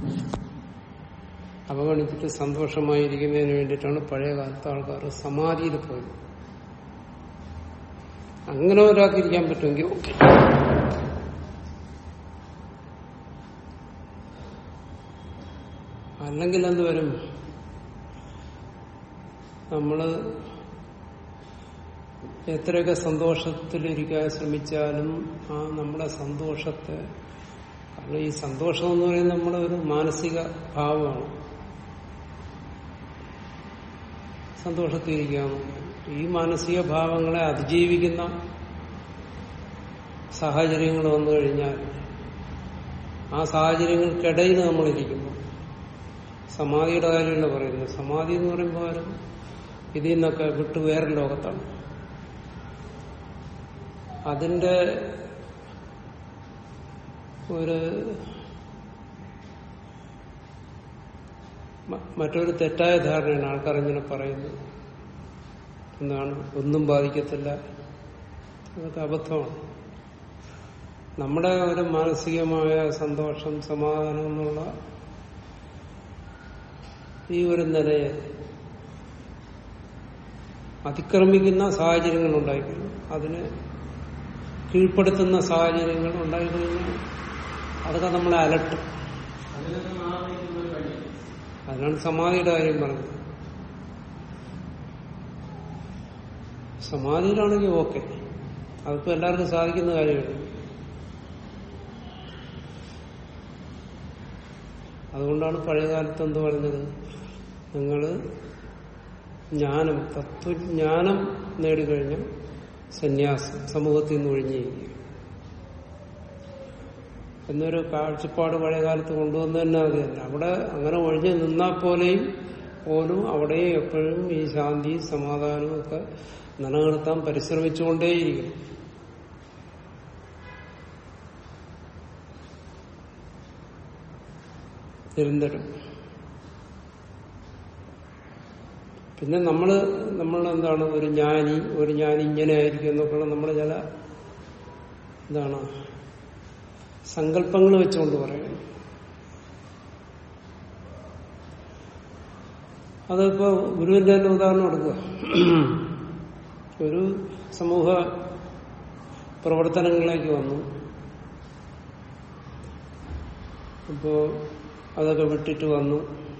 അവഗണിച്ചിട്ട് സന്തോഷമായിരിക്കുന്നതിന് വേണ്ടിയിട്ടാണ് പഴയ കാലത്തെ ആൾക്കാർ സമാധിയിൽ പോയത് അങ്ങനെ ഒരാൾക്ക് ഇരിക്കാൻ പറ്റുമെങ്കിൽ ഓക്കെ അല്ലെങ്കിൽ എന്ത് വരും നമ്മള് എത്രയൊക്കെ സന്തോഷത്തിലിരിക്കാൻ ശ്രമിച്ചാലും ആ നമ്മുടെ സന്തോഷത്തെ കാരണം ഈ സന്തോഷം എന്ന് പറയുന്നത് നമ്മുടെ ഒരു മാനസിക ഭാവമാണ് സന്തോഷത്തിലിരിക്കാമെന്ന് ഈ മാനസിക ഭാവങ്ങളെ അതിജീവിക്കുന്ന സാഹചര്യങ്ങൾ വന്നു കഴിഞ്ഞാൽ ആ സാഹചര്യങ്ങൾക്കിടയിൽ നമ്മളിരിക്കുന്നു സമാധിയുടെ കാര്യമല്ല പറയുന്നത് സമാധി എന്ന് പറയുമ്പോൾ ആരും ഇതിൽ നിന്നൊക്കെ വിട്ട് വേറെ ലോകത്താണ് അതിന്റെ ഒരു മ- മറ്റൊരു തെറ്റായ ധാരണയാണ് ആൾക്കാർ ഇങ്ങനെ പറയുന്നത് എന്താണ് ഒന്നും ബാധിക്കത്തില്ല അതൊക്കെ അബദ്ധമാണ് നമ്മുടെ ഒരു മാനസികമായ സന്തോഷം സമാധാനം എന്നുള്ള ഈ ഒരു നിലയെ അതിക്രമിക്കുന്ന സാഹചര്യങ്ങൾ ഉണ്ടായിക്കഴിഞ്ഞു അതിന് കീഴ്പ്പെടുത്തുന്ന സാഹചര്യങ്ങൾ ഉണ്ടായിക്കഴിഞ്ഞാൽ അതൊക്കെ നമ്മളെ അലട്ടും അതിനാണ് സമാധിയുടെ കാര്യം പറഞ്ഞത് സമാധിയിലാണെങ്കിൽ ഓക്കെ അതിപ്പോ എല്ലാവർക്കും സാധിക്കുന്ന കാര്യമാണ് അതുകൊണ്ടാണ് പഴയകാലത്ത് എന്ത് പറഞ്ഞത് നിങ്ങള് ജ്ഞാനം തത്വജ്ഞാനം നേടിക്കഴിഞ്ഞാൽ സന്യാസം സമൂഹത്തിൽ നിന്ന് ഒഴിഞ്ഞിരിക്കുക എന്നൊരു കാഴ്ചപ്പാട് പഴയ കാലത്ത് കൊണ്ടുവന്നു തന്നെ അത് തന്നെ അവിടെ അങ്ങനെ ഒഴിഞ്ഞു നിന്നാൽ പോലെയും പോലും അവിടെയും എപ്പോഴും ഈ ശാന്തി സമാധാനവും ഒക്കെ നിലനിർത്താൻ പരിശ്രമിച്ചുകൊണ്ടേയിരിക്കും നിരന്തരം പിന്നെ നമ്മള് നമ്മൾ എന്താണ് ഒരു ജ്ഞാനി ഒരു ജ്ഞാനി ഇങ്ങനെ ആയിരിക്കും എന്നൊക്കെയുള്ള നമ്മുടെ ചില എന്താണ് സങ്കല്പങ്ങൾ വെച്ചുകൊണ്ട് പറയുന്നു അതിപ്പോ ഗുരുവിന്റെ തന്നെ ഉദാഹരണം എടുക്കുക ഒരു സമൂഹ പ്രവർത്തനങ്ങളിലേക്ക് വന്നു അപ്പോ അതൊക്കെ വിട്ടിട്ട് വന്നു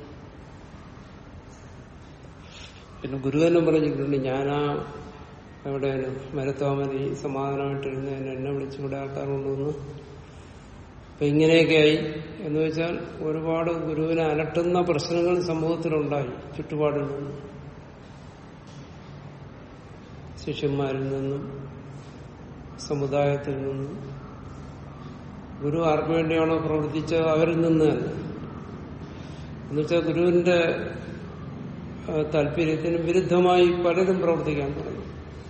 പിന്നെ ഗുരു തന്നെ പറഞ്ഞിട്ടുണ്ട് ഞാനാ എവിടെയാണ് മരത്തോമതി സമാധാനമായിട്ടിരുന്നതിന് എന്നെ വിളിച്ചുകൂടെ ആൾക്കാർ കൊണ്ടുവന്ന് അപ്പൊ ഇങ്ങനെയൊക്കെയായി എന്ന് വെച്ചാൽ ഒരുപാട് ഗുരുവിനെ അലട്ടുന്ന പ്രശ്നങ്ങൾ സമൂഹത്തിലുണ്ടായി ചുറ്റുപാടിൽ നിന്നും ശിഷ്യന്മാരിൽ നിന്നും സമുദായത്തിൽ നിന്നും ഗുരു ആർക്കു വേണ്ടിയാണോ പ്രവർത്തിച്ചത് അവരിൽ നിന്ന് തന്നെ എന്നുവെച്ചാൽ ഗുരുവിന്റെ ആ, താല്പര്യത്തിന് വിരുദ്ധമായി പലരും പ്രവർത്തിക്കാൻ തുടങ്ങി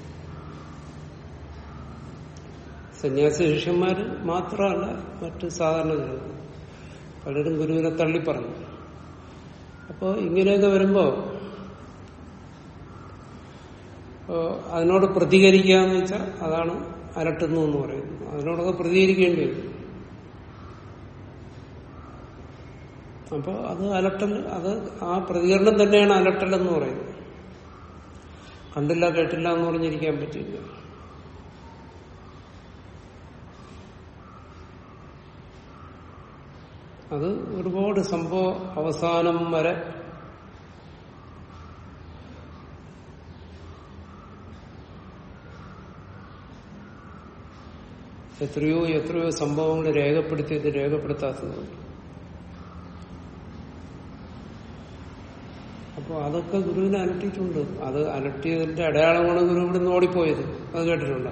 സന്യാസി ശിഷ്യന്മാർ മാത്രമല്ല മറ്റ് സാധാരണ ജനങ്ങൾ പലരും ഗുരുവിനെ തള്ളിപ്പറഞ്ഞു അപ്പോൾ ഇങ്ങനെയൊക്കെ വരുമ്പോ ഇപ്പോ അതിനോട് പ്രതികരിക്കുക എന്ന് വെച്ചാൽ അതാണ് അലട്ടുന്നു എന്ന് പറയുന്നത് അതിനോടൊക്കെ പ്രതികരിക്കേണ്ടി വരും അപ്പൊ അത് അലട്ടൽ അത് ആ പ്രതികരണം തന്നെയാണ് അലട്ടൽ എന്ന് പറയുന്നത് കണ്ടില്ല കേട്ടില്ല എന്ന് പറഞ്ഞിരിക്കാൻ പറ്റില്ല അത് ഒരുപാട് സംഭവ അവസാനം വരെ എത്രയോ എത്രയോ സംഭവങ്ങൾ രേഖപ്പെടുത്തിയത് രേഖപ്പെടുത്താത്തതുണ്ട് അപ്പോൾ അതൊക്കെ ഗുരുവിനെ അലട്ടിയിട്ടുണ്ട് അത് അലട്ടിയതിന്റെ അടയാളമാണ് ഗുരു ഇവിടുന്ന് ഓടിപ്പോയത് അത് കേട്ടിട്ടുണ്ട്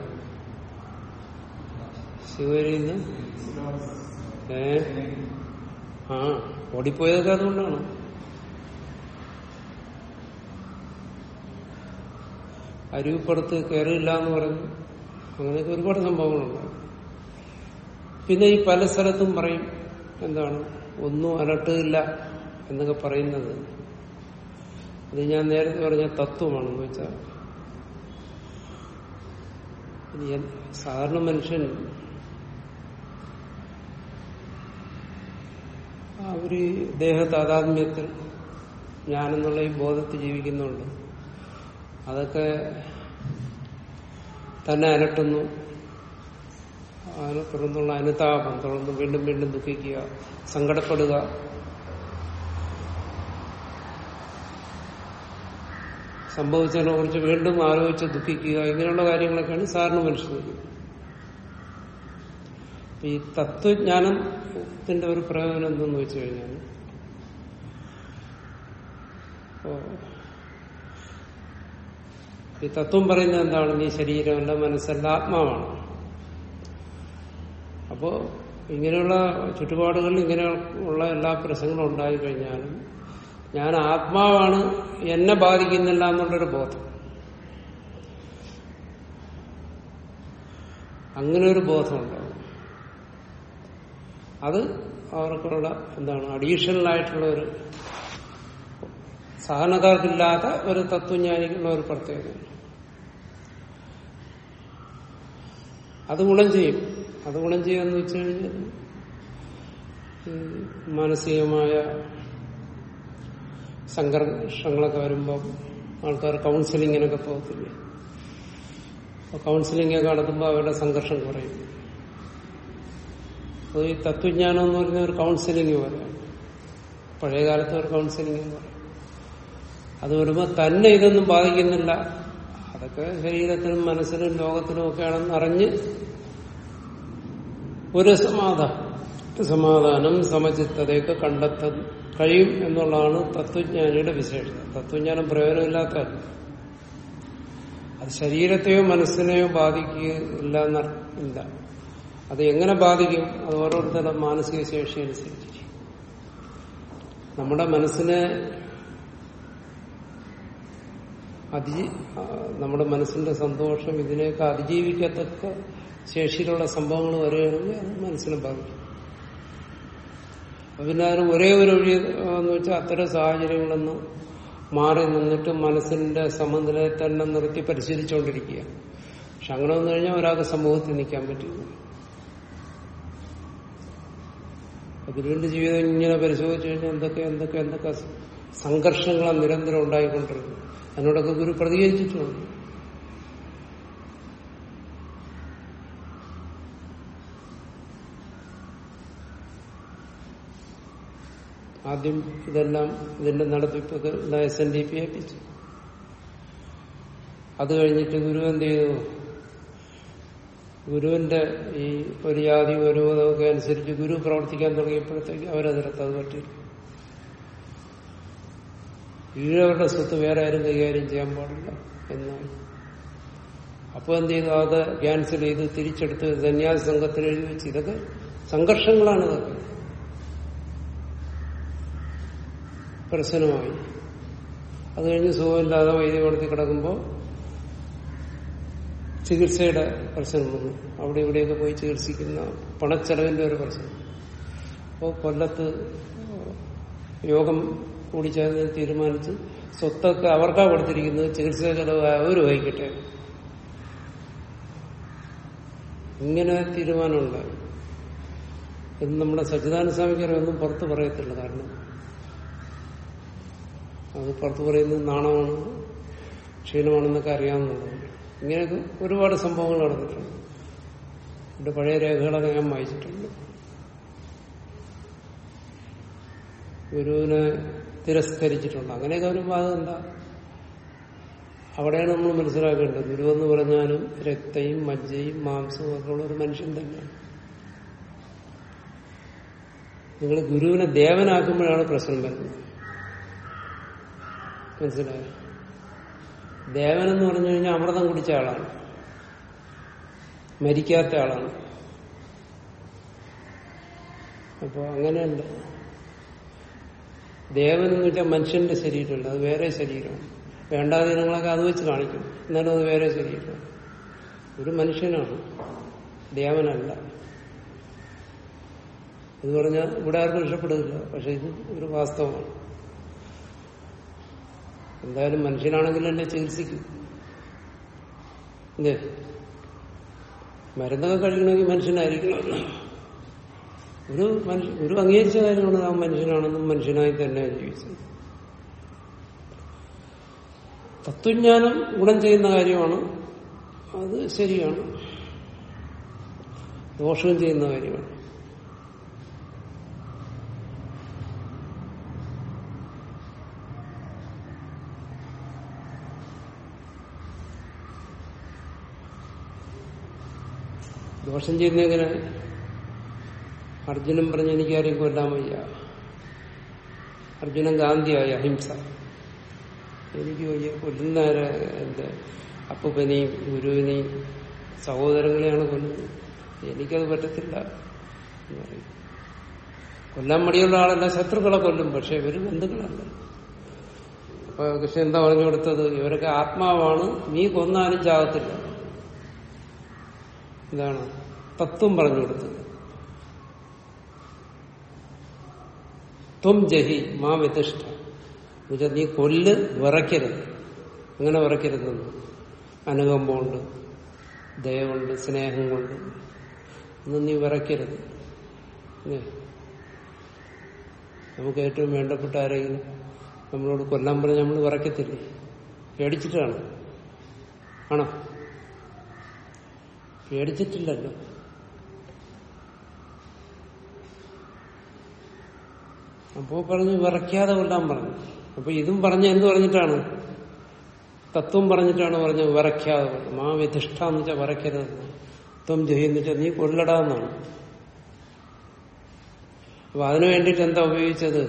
ശിവരിയിൽ നിന്ന് ഏ ആ ഓടിപ്പോയതൊക്കെ അതുകൊണ്ടാണ് അരുവിപ്പുറത്ത് കയറിയില്ല എന്ന് പറഞ്ഞു അങ്ങനെയൊക്കെ ഒരുപാട് സംഭവങ്ങളുണ്ട് പിന്നെ ഈ പല സ്ഥലത്തും പറയും എന്താണ് ഒന്നും അലട്ടില്ല എന്നൊക്കെ പറയുന്നത് അത് ഞാൻ നേരത്തെ പറഞ്ഞ തത്വമാണെന്ന് വെച്ചാൽ ഇനി എൻ- സാധാരണ മനുഷ്യൻ അവര് ദേഹ താതാത്മ്യത്തിൽ ഞാനെന്നുള്ള ഈ ബോധത്തിൽ ജീവിക്കുന്നുണ്ട് അതൊക്കെ തന്നെ അലട്ടുന്നു അതിനെ തുടർന്നുള്ള അനുതാപം തുടർന്ന് വീണ്ടും വീണ്ടും ദുഃഖിക്കുക സങ്കടപ്പെടുക സംഭവിച്ചതിനെ കുറിച്ച് വീണ്ടും ആലോചിച്ച് ദുഃഖിക്കുക ഇങ്ങനെയുള്ള കാര്യങ്ങളൊക്കെയാണ് സാറിന് മനസ്സിലാക്കുന്നത് ഈ തത്വജ്ഞാനത്തിന്റെ ഒരു പ്രയോജനം എന്തെന്ന് വെച്ച് കഴിഞ്ഞാൽ ഇപ്പോ ഈ തത്വം പറയുന്നത് എന്താണ് നീ ശരീരമല്ല മനസ്സല്ല ആത്മാവാണ് അപ്പോ ഇങ്ങനെയുള്ള ചുറ്റുപാടുകളിൽ ഇങ്ങനെയുള്ള എല്ലാ പ്രശ്നങ്ങളും ഉണ്ടായി കഴിഞ്ഞാലും ഞാൻ ആത്മാവാണ് എന്നെ ബാധിക്കുന്നില്ല എന്നുള്ളൊരു ബോധം അങ്ങനെ ഒരു ബോധം ഉണ്ടാവും അത് അവർക്കുള്ള എന്താണ് അഡീഷണൽ ആയിട്ടുള്ള ഒരു സഹനക്കാർക്കില്ലാത്ത ഒരു തത്വജ്ഞാനിക്കുള്ള ഒരു പ്രത്യേകത അത് ഗുണം ചെയ്യും അത് ഗുണം ചെയ്യാന്ന് വെച്ച് കഴിഞ്ഞാൽ ഈ മാനസികമായ സംഘർഷങ്ങളൊക്കെ വരുമ്പോൾ ആൾക്കാർ കൗൺസിലിങ്ങിനൊക്കെ പോകത്തില്ലേ അപ്പൊ കൗൺസിലിംഗ് ഒക്കെ നടത്തുമ്പോൾ അവരുടെ സംഘർഷം കുറയും അപ്പോൾ ഈ തത്വജ്ഞാനം എന്ന് പറയുന്ന ഒരു കൗൺസിലിംഗ് പോലെയാണ് പഴയ കാലത്ത് ഒരു കൗൺസിലിംഗ് എന്ന് പറയും അത് വരുമ്പോൾ തന്നെ ഇതൊന്നും ബാധിക്കുന്നില്ല അതൊക്കെ ശരീരത്തിനും മനസ്സിനും ലോകത്തിനും ഒക്കെയാണെന്ന് അറിഞ്ഞ് ഒരു സമാധാനം സമാധാനം സമചിത്തതയൊക്കെ കണ്ടെത്താൻ കഴിയും എന്നുള്ളതാണ് തത്വജ്ഞാനിയുടെ വിശേഷത തത്വജ്ഞാനം പ്രയോജനമില്ലാത്തതല്ല അത് ശരീരത്തെയോ മനസ്സിനെയോ ബാധിക്കില്ല ഇല്ല അത് എങ്ങനെ ബാധിക്കും അത് ഓരോരുത്തരുടെ മാനസിക ശേഷി അനുസരിച്ച് നമ്മുടെ മനസ്സിനെ അതി നമ്മുടെ മനസ്സിന്റെ സന്തോഷം ഇതിനെയൊക്കെ അതിജീവിക്കത്തക്ക ശേഷിയിലുള്ള സംഭവങ്ങൾ വരികയാണെങ്കിൽ അത് മനസ്സിനെ ബാധിക്കും അപ്പൊ പിന്നെ അതിന് ഒരേ ഒരു വഴി എന്ന് വെച്ചാൽ അത്തരം സാഹചര്യങ്ങളൊന്നും മാറി നിന്നിട്ട് മനസ്സിന്റെ സമനിലയെ തന്നെ നിർത്തി പരിശീലിച്ചുകൊണ്ടിരിക്കുക പക്ഷെ അങ്ങനെ വന്നു കഴിഞ്ഞാൽ ഒരാൾക്ക് സമൂഹത്തിൽ നിൽക്കാൻ പറ്റില്ല അതിനുവേണ്ടി ജീവിതം ഇങ്ങനെ പരിശോധിച്ചു കഴിഞ്ഞാൽ എന്തൊക്കെ എന്തൊക്കെ എന്തൊക്കെ സംഘർഷങ്ങളാണ് നിരന്തരം ഉണ്ടായിക്കൊണ്ടിരുന്നത് അതിനോടൊക്കെ ഗുരു പ്രതികരിച്ചിട്ടുണ്ട് ആദ്യം ഇതെല്ലാം ഇതിന്റെ നടത്തിപ്പ് എസ് എൻ ഡി പി ഏൽപ്പിച്ചു അത് കഴിഞ്ഞിട്ട് ഗുരു എന്ത് ചെയ്തു ഗുരുവിന്റെ ഈ ഒരു ജാതി ഒരു മതമൊക്കെ അനുസരിച്ച് ഗുരു പ്രവർത്തിക്കാൻ തുടങ്ങിയപ്പോഴത്തേക്ക് അവരതിരത്ത് അത് പറ്റില്ല ഈഴവരുടെ സ്വത്ത് വേറെ ആരും കൈകാര്യം ചെയ്യാൻ പാടില്ല എന്നാണ് അപ്പോൾ എന്ത് ചെയ്തു അത് ക്യാൻസൽ ചെയ്ത് തിരിച്ചെടുത്ത് സന്യാസ സംഘത്തിന് എഴുതി വെച്ച് ഇതൊക്കെ സംഘർഷങ്ങളാണ് ഇതൊക്കെ പ്രശ്നമായി അത് കഴിഞ്ഞ് സുഖമില്ലാതെ വൈദ്യകോടതി കിടക്കുമ്പോൾ ചികിത്സയുടെ പ്രശ്നം വന്നു അവിടെ ഇവിടെയൊക്കെ പോയി ചികിത്സിക്കുന്ന പണച്ചെലവിന്റെ ഒരു പ്രശ്നം അപ്പോൾ കൊല്ലത്ത് യോഗം കൂടി ചേർന്ന് തീരുമാനിച്ച് സ്വത്തൊക്കെ അവർക്കാ കൊടുത്തിരിക്കുന്നത് ചികിത്സാ ചെലവ് അവർ വഹിക്കട്ടെ ഇങ്ങനെ തീരുമാനമുണ്ടായി ഇത് നമ്മുടെ സച്ചിദാനന്ദ സ്വാമിക്കാരെ ഒന്നും പുറത്ത് പറയത്തില്ല കാരണം അത് പുറത്ത് പറയുന്നത് നാണമാണ് ക്ഷീണമാണെന്നൊക്കെ അറിയാവുന്നതാണ് ഇങ്ങനെയൊക്കെ ഒരുപാട് സംഭവങ്ങൾ നടന്നിട്ടുണ്ട് എന്റെ പഴയ രേഖകളൊക്കെ ഞാൻ വായിച്ചിട്ടുണ്ട് ഗുരുവിനെ തിരസ്കരിച്ചിട്ടുണ്ട് അങ്ങനെയൊക്കെ വരുമ്പോൾ അതെന്താ അവിടെയാണ് നമ്മൾ മനസ്സിലാക്കേണ്ടത് ഗുരു എന്ന് പറഞ്ഞാലും രക്തയും മജ്ജയും മാംസവും ഒക്കെ ഉള്ള ഒരു മനുഷ്യൻ തന്നെയാണ് നിങ്ങൾ ഗുരുവിനെ ദേവനാക്കുമ്പോഴാണ് പ്രശ്നം വരുന്നത് മനസ്സിലായോ ദേവൻ എന്ന് പറഞ്ഞു കഴിഞ്ഞാൽ അമൃതം കുടിച്ച ആളാണ് മരിക്കാത്ത ആളാണ് അപ്പോ അങ്ങനെയല്ല ദേവൻ എന്ന് വെച്ചാൽ മനുഷ്യന്റെ ശരീരമല്ല അത് വേറെ ശരീരമാണ് വേണ്ടാതെ നിങ്ങളൊക്കെ അത് വെച്ച് കാണിക്കും എന്നാലും അത് വേറെ ശരീരമാണ് ഒരു മനുഷ്യനാണ് ദേവനല്ല ഇത് പറഞ്ഞാൽ ഇവിടെ ആർക്കും ഇഷ്ടപ്പെടുന്നില്ല പക്ഷെ ഇത് ഒരു വാസ്തവമാണ് എന്തായാലും മനുഷ്യനാണെങ്കിൽ എന്നെ ചികിത്സിക്കും ഇല്ലേ മരുന്നൊക്കെ കഴിക്കണമെങ്കിൽ മനുഷ്യനായിരിക്കണം ഒരു മനുഷ്യ ഒരു അംഗീകരിച്ച കാര്യമാണ് ആ മനുഷ്യനാണെന്നും മനുഷ്യനായി തന്നെ ജീവിച്ചത് തത്വജ്ഞാനം ഗുണം ചെയ്യുന്ന കാര്യമാണ് അത് ശരിയാണ് ദോഷവും ചെയ്യുന്ന കാര്യമാണ് ദോഷം ചെയ്യുന്നെങ്ങനെ അർജുനൻ പറഞ്ഞ എനിക്കാരെയും കൊല്ലാൻ വയ്യ അർജുനൻ ഗാന്ധിയായി അഹിംസ എനിക്ക് വയ്യ കൊല്ലുന്നവരെ എന്റെ അപ്പൂപ്പനെയും ഗുരുവിനെയും സഹോദരങ്ങളെയാണ് കൊല്ലുന്നത് എനിക്കത് പറ്റത്തില്ല എന്ന് പറയും കൊല്ലാൻ മടിയുള്ള ആളല്ല ശത്രുക്കളെ കൊല്ലും പക്ഷെ ഇവര് ബന്ധുക്കളല്ല അപ്പൊ കൃഷ്ണൻ എന്താ പറഞ്ഞു കൊടുത്തത് ഇവരൊക്കെ ആത്മാവാണ് നീ കൊന്നാലും ചാകത്തില്ല ഇതാണ് തത്വം പറഞ്ഞു കൊടുത്തത് ത്വം ജഹി മാ വ്യതിഷ്ഠ എന്നുവെച്ചാൽ നീ കൊല്ല് വിറയ്ക്കരുത് അങ്ങനെ വിറയ്ക്കരുതെന്ന് അനുകമ്പ കൊണ്ട് ദയ കൊണ്ട് സ്നേഹം കൊണ്ട് ഒന്നും നീ വിറയ്ക്കരുത് ഇല്ലേ? നമുക്ക് ഏറ്റവും വേണ്ടപ്പെട്ട ആരെങ്കിലും നമ്മളോട് കൊല്ലാൻ പറഞ്ഞ് നമ്മൾ വിറയ്ക്കത്തില്ലേ പേടിച്ചിട്ടാണ് ആണോ പേടിച്ചിട്ടില്ലല്ലോ അപ്പോ പറഞ്ഞു വിറയ്ക്കാതെ കൊല്ലാൻ പറഞ്ഞു അപ്പൊ ഇതും പറഞ്ഞ എന്ത് പറഞ്ഞിട്ടാണ് തത്വം പറഞ്ഞിട്ടാണ് പറഞ്ഞത് വിറയ്ക്കാതെ കൊല്ലും ആ വ്യതിഷ്ഠ എന്ന് വെച്ചാൽ വിറയ്ക്കരുത് ത്വം ജഹിന്ന് വെച്ചാൽ നീ കൊല്ലടാന്നാണ് അപ്പൊ അതിനു വേണ്ടിയിട്ട് എന്താ ഉപയോഗിച്ചത്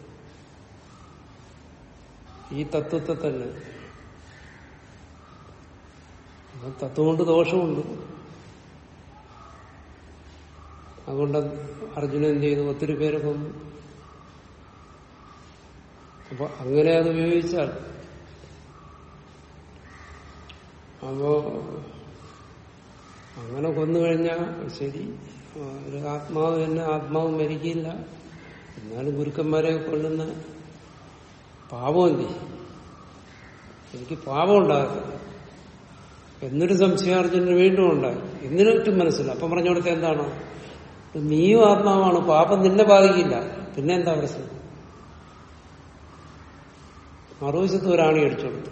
ഈ തത്വത്തെ തന്നെ ആ തത്വം കൊണ്ട് ദോഷമുണ്ട് അതുകൊണ്ട് അർജുനൻ എന്ത് ചെയ്തു ഒത്തിരി പേരെ കൊന്നു അപ്പൊ അങ്ങനെ അത് ഉപയോഗിച്ചാൽ അപ്പോ അങ്ങനെ കൊന്നു കഴിഞ്ഞാൽ ശരി ആ, ഒരു ആത്മാവ് തന്നെ ആത്മാവ് മരിക്കില്ല എന്നാലും ഗുരുക്കന്മാരെ കൊല്ലുന്ന പാപമല്ലേ എനിക്ക് പാപം ഉണ്ടാകത്തില്ല എന്നൊരു സംശയാർജുനന് വീണ്ടും ഉണ്ടായി എന്നിട്ടും മനസ്സില്ല അപ്പം പറഞ്ഞു കൊടുത്ത എന്താണ് നീയും ആത്മാവാണ് പാപം നിന്നെ ബാധിക്കില്ല പിന്നെ എന്താ പ്രശ്നം മറുവശത്ത് ഒരാണി അടിച്ചു കൊടുത്തു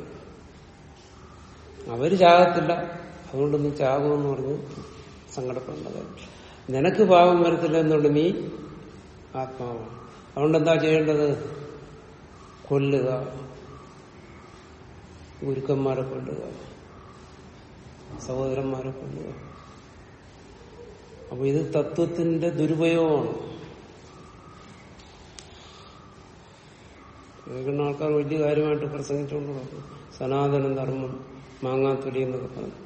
അവര് ചാകത്തില്ല അതുകൊണ്ട് നീ ചാകുമെന്ന് പറഞ്ഞ് സങ്കടപ്പെടേണ്ട കാര്യം നിനക്ക് പാപം വരത്തില്ല എന്നുകൊണ്ട് നീ ആത്മാവാണ് അതുകൊണ്ട് എന്താ ചെയ്യേണ്ടത് കൊല്ലുക ഗുരുക്കന്മാരെ കൊല്ലുക സഹോദരന്മാരെ കൊല്ലുക അപ്പൊ ഇത് തത്വത്തിന്റെ ദുരുപയോഗമാണ് കേൾക്കുന്ന ആൾക്കാർ വലിയ കാര്യമായിട്ട് പ്രസംഗിച്ചുകൊണ്ട് പറഞ്ഞു സനാതന ധർമ്മം മാങ്ങാത്തൊലി എന്നൊക്കെ പറഞ്ഞു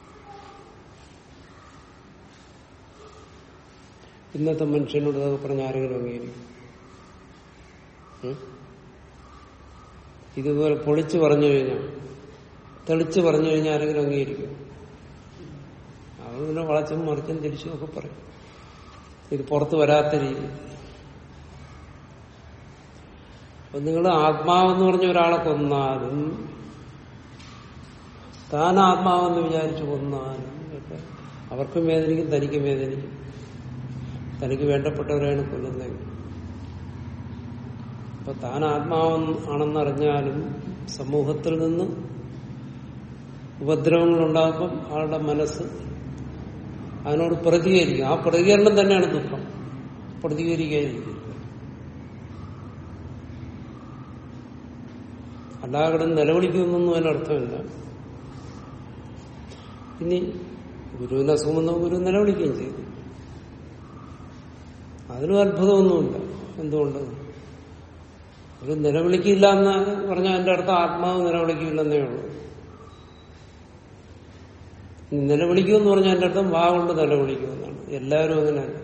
ഇന്നത്തെ മനുഷ്യനോട് ഇതൊക്കെ പറഞ്ഞ ആരെങ്കിലും അംഗീകരിക്കും ഉം? ഇതുപോലെ പൊളിച്ചു പറഞ്ഞു കഴിഞ്ഞാൽ തെളിച്ച് പറഞ്ഞു കഴിഞ്ഞാൽ ആരെങ്കിലും അംഗീകരിക്കും അവർ പിന്നെ വളച്ചും മറിച്ചും തിരിച്ചും ഒക്കെ പറയും ഇത് പുറത്ത് വരാത്ത രീതി അപ്പൊ നിങ്ങൾ ആത്മാവെന്ന് പറഞ്ഞ ഒരാളെ കൊന്നാലും താൻ ആത്മാവെന്ന് വിചാരിച്ചു കൊന്നാലും ഒക്കെ അവർക്കും വേദനിക്കും തനിക്കും വേദനിക്കും തനിക്ക് വേണ്ടപ്പെട്ടവരെയാണ് കൊല്ലുന്നതെങ്കിൽ അപ്പൊ താൻ ആത്മാവെന്ന് ആണെന്നറിഞ്ഞാലും സമൂഹത്തിൽ നിന്ന് ഉപദ്രവങ്ങൾ ഉണ്ടാകുമ്പം ആളുടെ മനസ്സ് അതിനോട് പ്രതികരിക്കും ആ പ്രതികരണം തന്നെയാണ് ദുഃഖം പ്രതികരിക്കാതിരിക്കും അല്ലാതെ കിടന്ന് നിലവിളിക്കുന്നൊന്നും അതിനർത്ഥമില്ല ഇനി ഗുരുവിനെ അസുഖമെന്ന ഗുരു നിലവിളിക്കുകയും ചെയ്തു അതിനും അത്ഭുതമൊന്നുമില്ല എന്തുകൊണ്ട് ഒരു നിലവിളിക്കില്ല എന്ന് പറഞ്ഞാൽ എന്റെ അർത്ഥം ആത്മാവ് നിലവിളിക്കില്ലെന്നേ ഉള്ളൂ നിലവിളിക്കുമെന്ന് പറഞ്ഞാൽ എന്റെ അർത്ഥം വാ കൊണ്ട് നിലവിളിക്കുമെന്നാണ് എല്ലാവരും അങ്ങനെയാണ്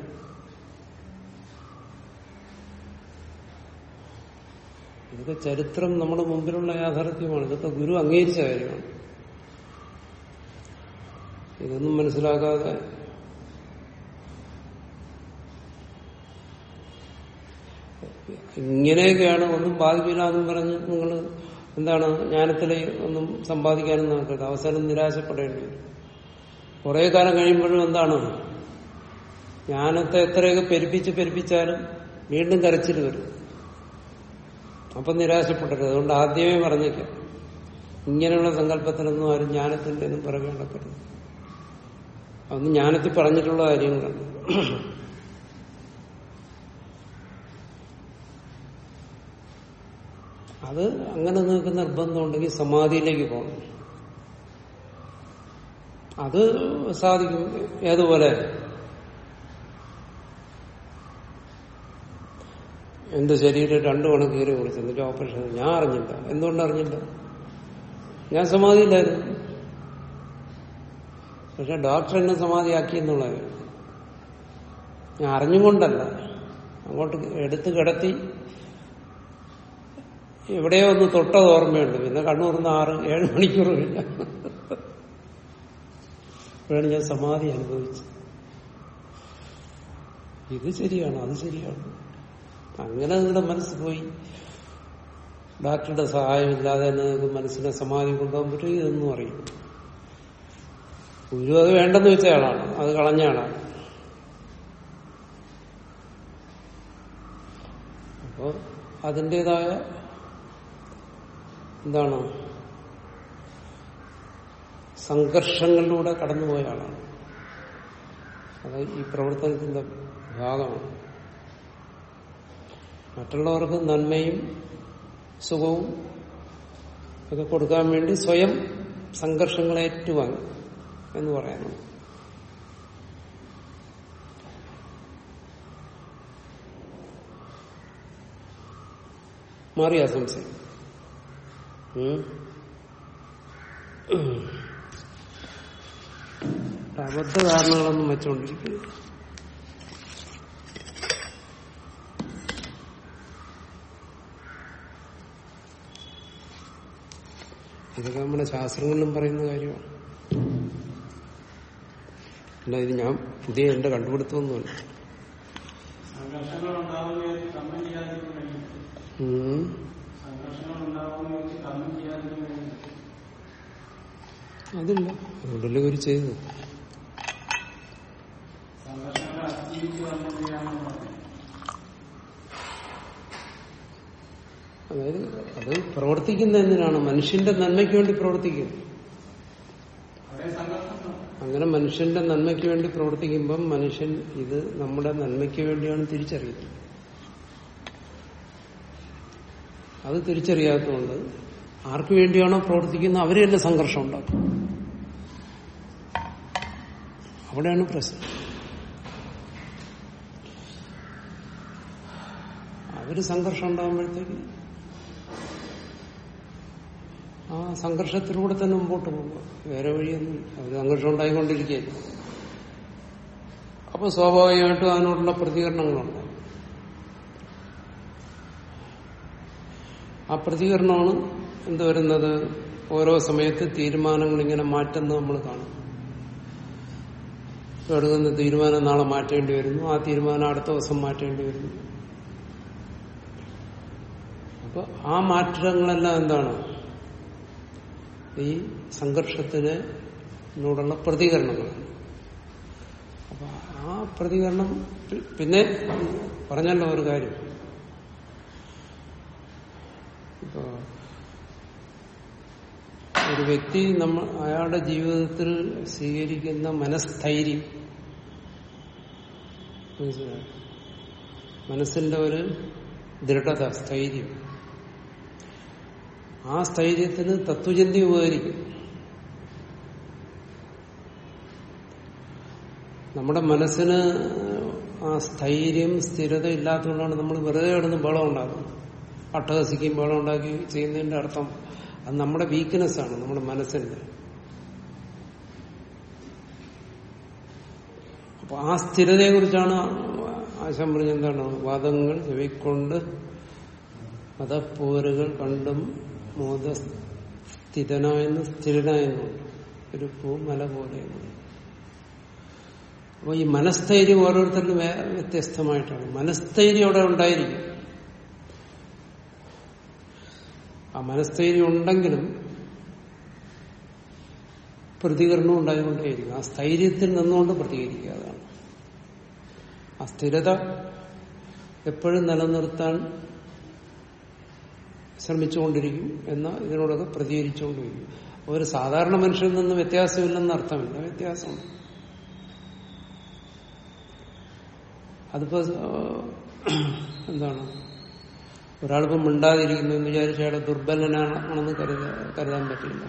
ഇതൊക്കെ ചരിത്രം നമ്മുടെ മുമ്പിലുള്ള യാഥാർത്ഥ്യമാണ് ഇതൊക്കെ ഗുരു അംഗീകരിച്ച കാര്യമാണ് ഇതൊന്നും മനസ്സിലാക്കാതെ ഇങ്ങനെയൊക്കെയാണ് ഒന്നും ബാധിക്കില്ല എന്നും പറഞ്ഞ് നിങ്ങൾ എന്താണ് ജ്ഞാനത്തിലെ ഒന്നും സമ്പാദിക്കാനും നോക്കരുത് അവസാനം നിരാശപ്പെടേണ്ടി വരും കുറെ കാലം കഴിയുമ്പോഴും എന്താണ് ജ്ഞാനത്തെ എത്രയൊക്കെ പെരുപ്പിച്ച് പെരുപ്പിച്ചാലും വീണ്ടും കരച്ചിൽ വരും അപ്പം നിരാശപ്പെടരുത് അതുകൊണ്ട് ആദ്യമേ പറഞ്ഞേക്കാം ഇങ്ങനെയുള്ള സങ്കല്പത്തിനൊന്നും ആരും ജ്ഞാനത്തിന്റെ ഒന്നും പിറകെ നടക്കരുത് അതൊന്നും ജ്ഞാനത്തിൽ പറഞ്ഞിട്ടുള്ള കാര്യങ്ങളാണ് അത് അങ്ങനെ നിങ്ങൾക്ക് നിർബന്ധമുണ്ടെങ്കിൽ സമാധിയിലേക്ക് പോകണം അത് സാധിക്കും ഏതുപോലെ എന്റെ ശരീരം രണ്ടു മണം കീറി കുറിച്ചു എന്നിട്ട് ഓപ്പറേഷൻ ഞാൻ അറിഞ്ഞില്ല എന്തുകൊണ്ട് അറിഞ്ഞില്ല ഞാൻ സമാധിയില്ലായിരുന്നു പക്ഷെ ഡോക്ടർ എന്നെ സമാധിയാക്കി എന്നുള്ളത് ഞാൻ അറിഞ്ഞുകൊണ്ടല്ല അങ്ങോട്ട് എടുത്ത് കിടത്തി എവിടെയോ ഒന്ന് തൊട്ടത് ഓർമ്മയുണ്ട് പിന്നെ കണ്ണൂർന്ന് ആറ് ഏഴ് മണിക്കൂറുമില്ല അപ്പോഴാണ് ഞാൻ സമാധി അനുഭവിച്ചത് ഇത് ശരിയാണ് അത് ശരിയാണ് അങ്ങനെ നിങ്ങളുടെ മനസ്സ് പോയി ഡോക്ടറുടെ സഹായമില്ലാതെ തന്നെ നിങ്ങൾക്ക് മനസ്സിനെ സമാധി കൊണ്ടുപോകാൻ പറ്റും ഇതൊന്നും അറിയും ഗുരു അത് വേണ്ടെന്ന് വെച്ച ആളാണ് അത് കളഞ്ഞ ആളാണ് അപ്പോ അതിൻ്റെതായ എന്താണ് സംഘർഷങ്ങളിലൂടെ കടന്നുപോയ ആളാണ് അത് ഈ പ്രവർത്തനത്തിന്റെ ഭാഗമാണ് മറ്റുള്ളവർക്ക് നന്മയും സുഖവും ഒക്കെ കൊടുക്കാൻ വേണ്ടി സ്വയം സംഘർഷങ്ങളെ ഏറ്റുവാങ്ങി എന്ന് പറയുന്നു മാറിയ സംശയം ഉം. അബദ്ധ ധാരണകളൊന്നും വെച്ചുകൊണ്ടിരിക്കുന്നു ഇതൊക്കെ നമ്മുടെ ശാസ്ത്രങ്ങളിലും പറയുന്ന കാര്യമാണ് അല്ല ഇത് ഞാൻ പുതിയ എന്റെ കണ്ടുപിടുത്തമൊന്നുമല്ല സംഘർഷങ്ങൾ ഉണ്ടാവുന്ന കർമ്മം ചെയ്യാതിരിക്കും കഴിയും ഉം. സംഘർഷങ്ങൾ ഉണ്ടാവുന്ന കർമ്മം ചെയ്യാതിരിക്കും കഴിയും അതില്ല അതുകൊണ്ടല്ലേ ഒരു ചെയ്തു സംഘർഷങ്ങളെ അതിജീവിച്ച് കർമ്മം ചെയ്യാമെന്ന് പറഞ്ഞു അതായത് അത് പ്രവർത്തിക്കുന്ന എന്തിനാണ് മനുഷ്യന്റെ നന്മയ്ക്ക് വേണ്ടി പ്രവർത്തിക്കും അവിടെ സംഘർഷം ഉണ്ടാവും. അങ്ങനെ മനുഷ്യന്റെ നന്മയ്ക്ക് വേണ്ടി പ്രവർത്തിക്കുമ്പം മനുഷ്യൻ ഇത് നമ്മുടെ നന്മയ്ക്ക് വേണ്ടിയാണ് തിരിച്ചറിയുന്നത് അത് തിരിച്ചറിയാത്തതുകൊണ്ട് ആർക്കു വേണ്ടിയാണോ പ്രവർത്തിക്കുന്നത് അവര് തന്നെ സംഘർഷം ഉണ്ടാക്കും അവിടെയാണ് പ്രശ്നം അവര് സംഘർഷം ഉണ്ടാകുമ്പോഴത്തേക്ക് ആ സംഘർഷത്തിലൂടെ തന്നെ മുമ്പോട്ട് പോകുക വേറെ വഴിയൊന്നും അവർ സംഘർഷം ഉണ്ടായിക്കൊണ്ടിരിക്കുകയല്ല അപ്പൊ സ്വാഭാവികമായിട്ടും അതിനോടുള്ള പ്രതികരണങ്ങളുണ്ട് ആ പ്രതികരണമാണ് എന്ത് വരുന്നത് ഓരോ സമയത്ത് തീരുമാനങ്ങൾ ഇങ്ങനെ മാറ്റുന്നത് നമ്മൾ കാണും ഇപ്പൊ എടുക്കുന്ന തീരുമാനം നാളെ മാറ്റേണ്ടി വരുന്നു ആ തീരുമാനം അടുത്ത ദിവസം മാറ്റേണ്ടി വരുന്നു അപ്പൊ ആ മാറ്റങ്ങളെല്ലാം എന്താണ് ഈ സംഘർഷത്തിന് നോടുള്ള പ്രതികരണങ്ങളാണ് അപ്പൊ ആ പ്രതികരണം പി- പിന്നെ പറഞ്ഞല്ലോ ഒരു കാര്യം ഇപ്പൊ ഒരു വ്യക്തി നമ്മ അയാളുടെ ജീവിതത്തിൽ സ്വീകരിക്കുന്ന മനസ്ഥൈര്യം മനസ്സിലായോ? മനസ്സിന്റെ ഒരു ദൃഢത സ്ഥൈര്യം ആ സ്ഥൈര്യത്തിന് തത്വചിന്തി ഉപകരിക്കും നമ്മുടെ മനസ്സിന് ആ സ്ഥൈര്യം സ്ഥിരത ഇല്ലാത്തതുകൊണ്ടാണ് നമ്മൾ വെറുതെ കിടന്ന് ബളം ഉണ്ടാക്കുന്നത് അട്ടഹസിക്കും ബളം ഉണ്ടാക്കി ചെയ്യുന്നതിന്റെ അർത്ഥം അത് നമ്മുടെ വീക്ക്നെസ് ആണ് നമ്മുടെ മനസ്സിന്റെ അപ്പൊ ആ സ്ഥിരതയെ കുറിച്ചാണ് ആശാൻ പറഞ്ഞ എന്താണ് വാദങ്ങൾ ചെവിക്കൊണ്ട് മതപ്പോരുകൾ കണ്ടും മോദ സ്ഥിതനായെന്ന് സ്ഥിരനായെന്നുണ്ട് ഒരു പൂ മല പോലെ അപ്പോൾ ഈ മനസ്ഥൈര്യം ഓരോരുത്തരിലും വേ- വ്യത്യസ്തമായിട്ടാണ് മനസ്ഥൈര്യം അവിടെ ഉണ്ടായിരിക്കും ആ മനസ്ഥൈര്യം ഉണ്ടെങ്കിലും പ്രതികരണം ഉണ്ടായിക്കൊണ്ടേയിരിക്കും ആ സ്ഥൈര്യത്തിൽ നിന്നുകൊണ്ട് പ്രതികരിക്കുക അതാണ് ആ സ്ഥിരത എപ്പോഴും നിലനിർത്താൻ ശ്രമിച്ചുകൊണ്ടിരിക്കും എന്ന ഇതിനോടൊക്കെ പ്രതികരിച്ചുകൊണ്ടിരിക്കും ഒരു സാധാരണ മനുഷ്യനിൽ നിന്ന് വ്യത്യാസമില്ലെന്ന് അർത്ഥമില്ല വ്യത്യാസമുണ്ട് അതിപ്പോ ആ, എന്താണ് ഒരാളിപ്പം മിണ്ടാതിരിക്കുന്നു എന്ന് വിചാരിച്ച് അയാളെ ദുർബലനാണെന്ന് കരുത കരുതാൻ പറ്റില്ല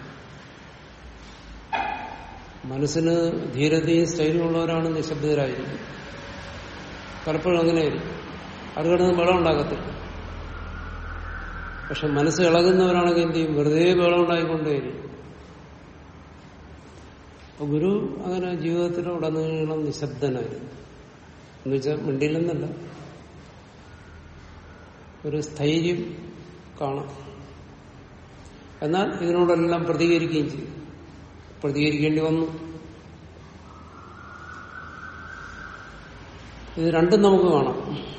മനസ്സിന് ധീരതയും സ്റ്റൈലും ഉള്ളവരാണ് നിശബ്ദരായിരിക്കും പലപ്പോഴും അങ്ങനെയായിരിക്കും അത് കിടന്ന് ബലം ഉണ്ടാക്കത്തില്ല പക്ഷെ മനസ്സ് ഇളകുന്നവരാണെങ്കിൽ എന്ത് ചെയ്യും വെറുതെ ബലം ഉണ്ടായിക്കൊണ്ടേയിരിക്കും അപ്പൊ ഗുരു അങ്ങനെ ജീവിതത്തിലുടനീളം നിശബ്ദനായിരുന്നു എന്നുവെച്ചാൽ മിണ്ടിയില്ലെന്നല്ല ഒരു സ്ഥൈര്യം കാണാം എന്നാൽ ഇതിനോടെല്ലാം പ്രതികരിക്കുകയും ചെയ്തു പ്രതികരിക്കേണ്ടി വന്നു ഇത് രണ്ടും നമുക്ക് കാണാം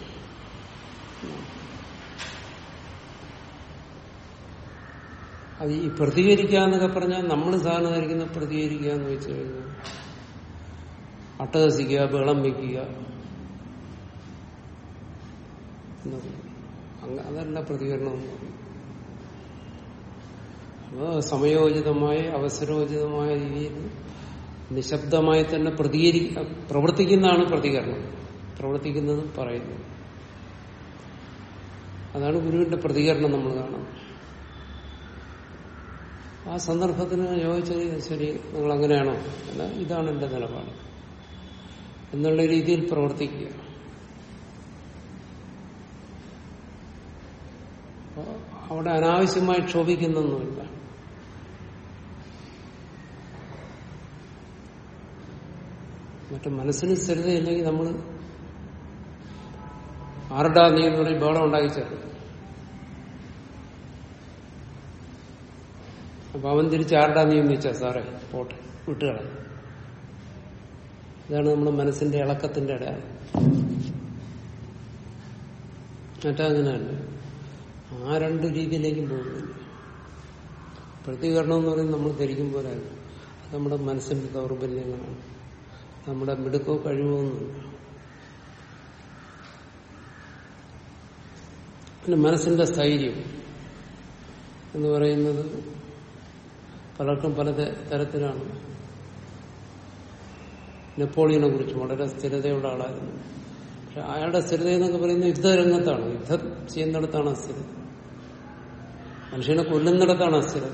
അത് ഈ പ്രതികരിക്കുക എന്നൊക്കെ പറഞ്ഞാൽ നമ്മൾ സാധാരണ ധരിക്കുന്ന പ്രതികരിക്കുക എന്ന് വെച്ച് കഴിഞ്ഞാൽ അട്ടഹസിക്കുക ബഹളം വയ്ക്കുക എന്നൊക്കെ. അങ്ങ- അതല്ല പ്രതികരണം എന്ന് പറയും അപ്പോൾ സമയോചിതമായി അവസരോചിതമായ രീതിയിൽ നിശബ്ദമായി തന്നെ പ്രതികരി പ്രവർത്തിക്കുന്നതാണ് പ്രതികരണം പ്രവർത്തിക്കുന്നത് പറയുന്നത് അതാണ് ഗുരുവിന്റെ പ്രതികരണം നമ്മൾ കാണുന്നത് ആ സന്ദർഭത്തിന് യോജിച്ചത് ശരി നിങ്ങൾ അങ്ങനെയാണോ അല്ല ഇതാണ് എന്റെ നിലപാട് എന്നുള്ള രീതിയിൽ പ്രവർത്തിക്കുക അപ്പൊ അവിടെ അനാവശ്യമായി ക്ഷോഭിക്കുന്നൊന്നുമില്ല മറ്റു മനസ്സിന് സ്ഥിരതയില്ലെങ്കിൽ നമ്മൾ ആരുടാ നീ എന്ന് പറയും ബഹളം ഉണ്ടാക്കിച്ചേരും അപ്പൊ അവൻ തിരിച്ച് ആരുടാ നീ എന്ന് വെച്ചാ സാറേ പോട്ടെ വിട്ടുകളെ ഇതാണ് നമ്മുടെ മനസ്സിന്റെ ഇളക്കത്തിന്റെ അടയാളം മറ്റങ്ങനെയല്ല ആ രണ്ട് രീതിയിലേക്കും പോകുന്നില്ല പ്രതികരണം എന്ന് പറയുന്നത് നമ്മൾ ധരിക്കും പോലെയല്ല അത് നമ്മുടെ മനസ്സിന്റെ ദൗർബല്യങ്ങളാണ് നമ്മുടെ മിടുക്കോ കഴിവോ ഒന്നുമില്ല പിന്നെ മനസ്സിന്റെ സ്ഥൈര്യം എന്ന് പറയുന്നത് പലർക്കും പല ത- തരത്തിലാണ് നെപ്പോളിയനെ കുറിച്ച് വളരെ സ്ഥിരതയുള്ള ആളായിരുന്നു പക്ഷെ അയാളുടെ സ്ഥിരത എന്നൊക്കെ പറയുന്നത് യുദ്ധരംഗത്താണ് യുദ്ധം ചെയ്യുന്നിടത്താണ് അസ്ഥിരത മനുഷ്യനെ കൊല്ലുന്നിടത്താണ് അസ്ഥിരത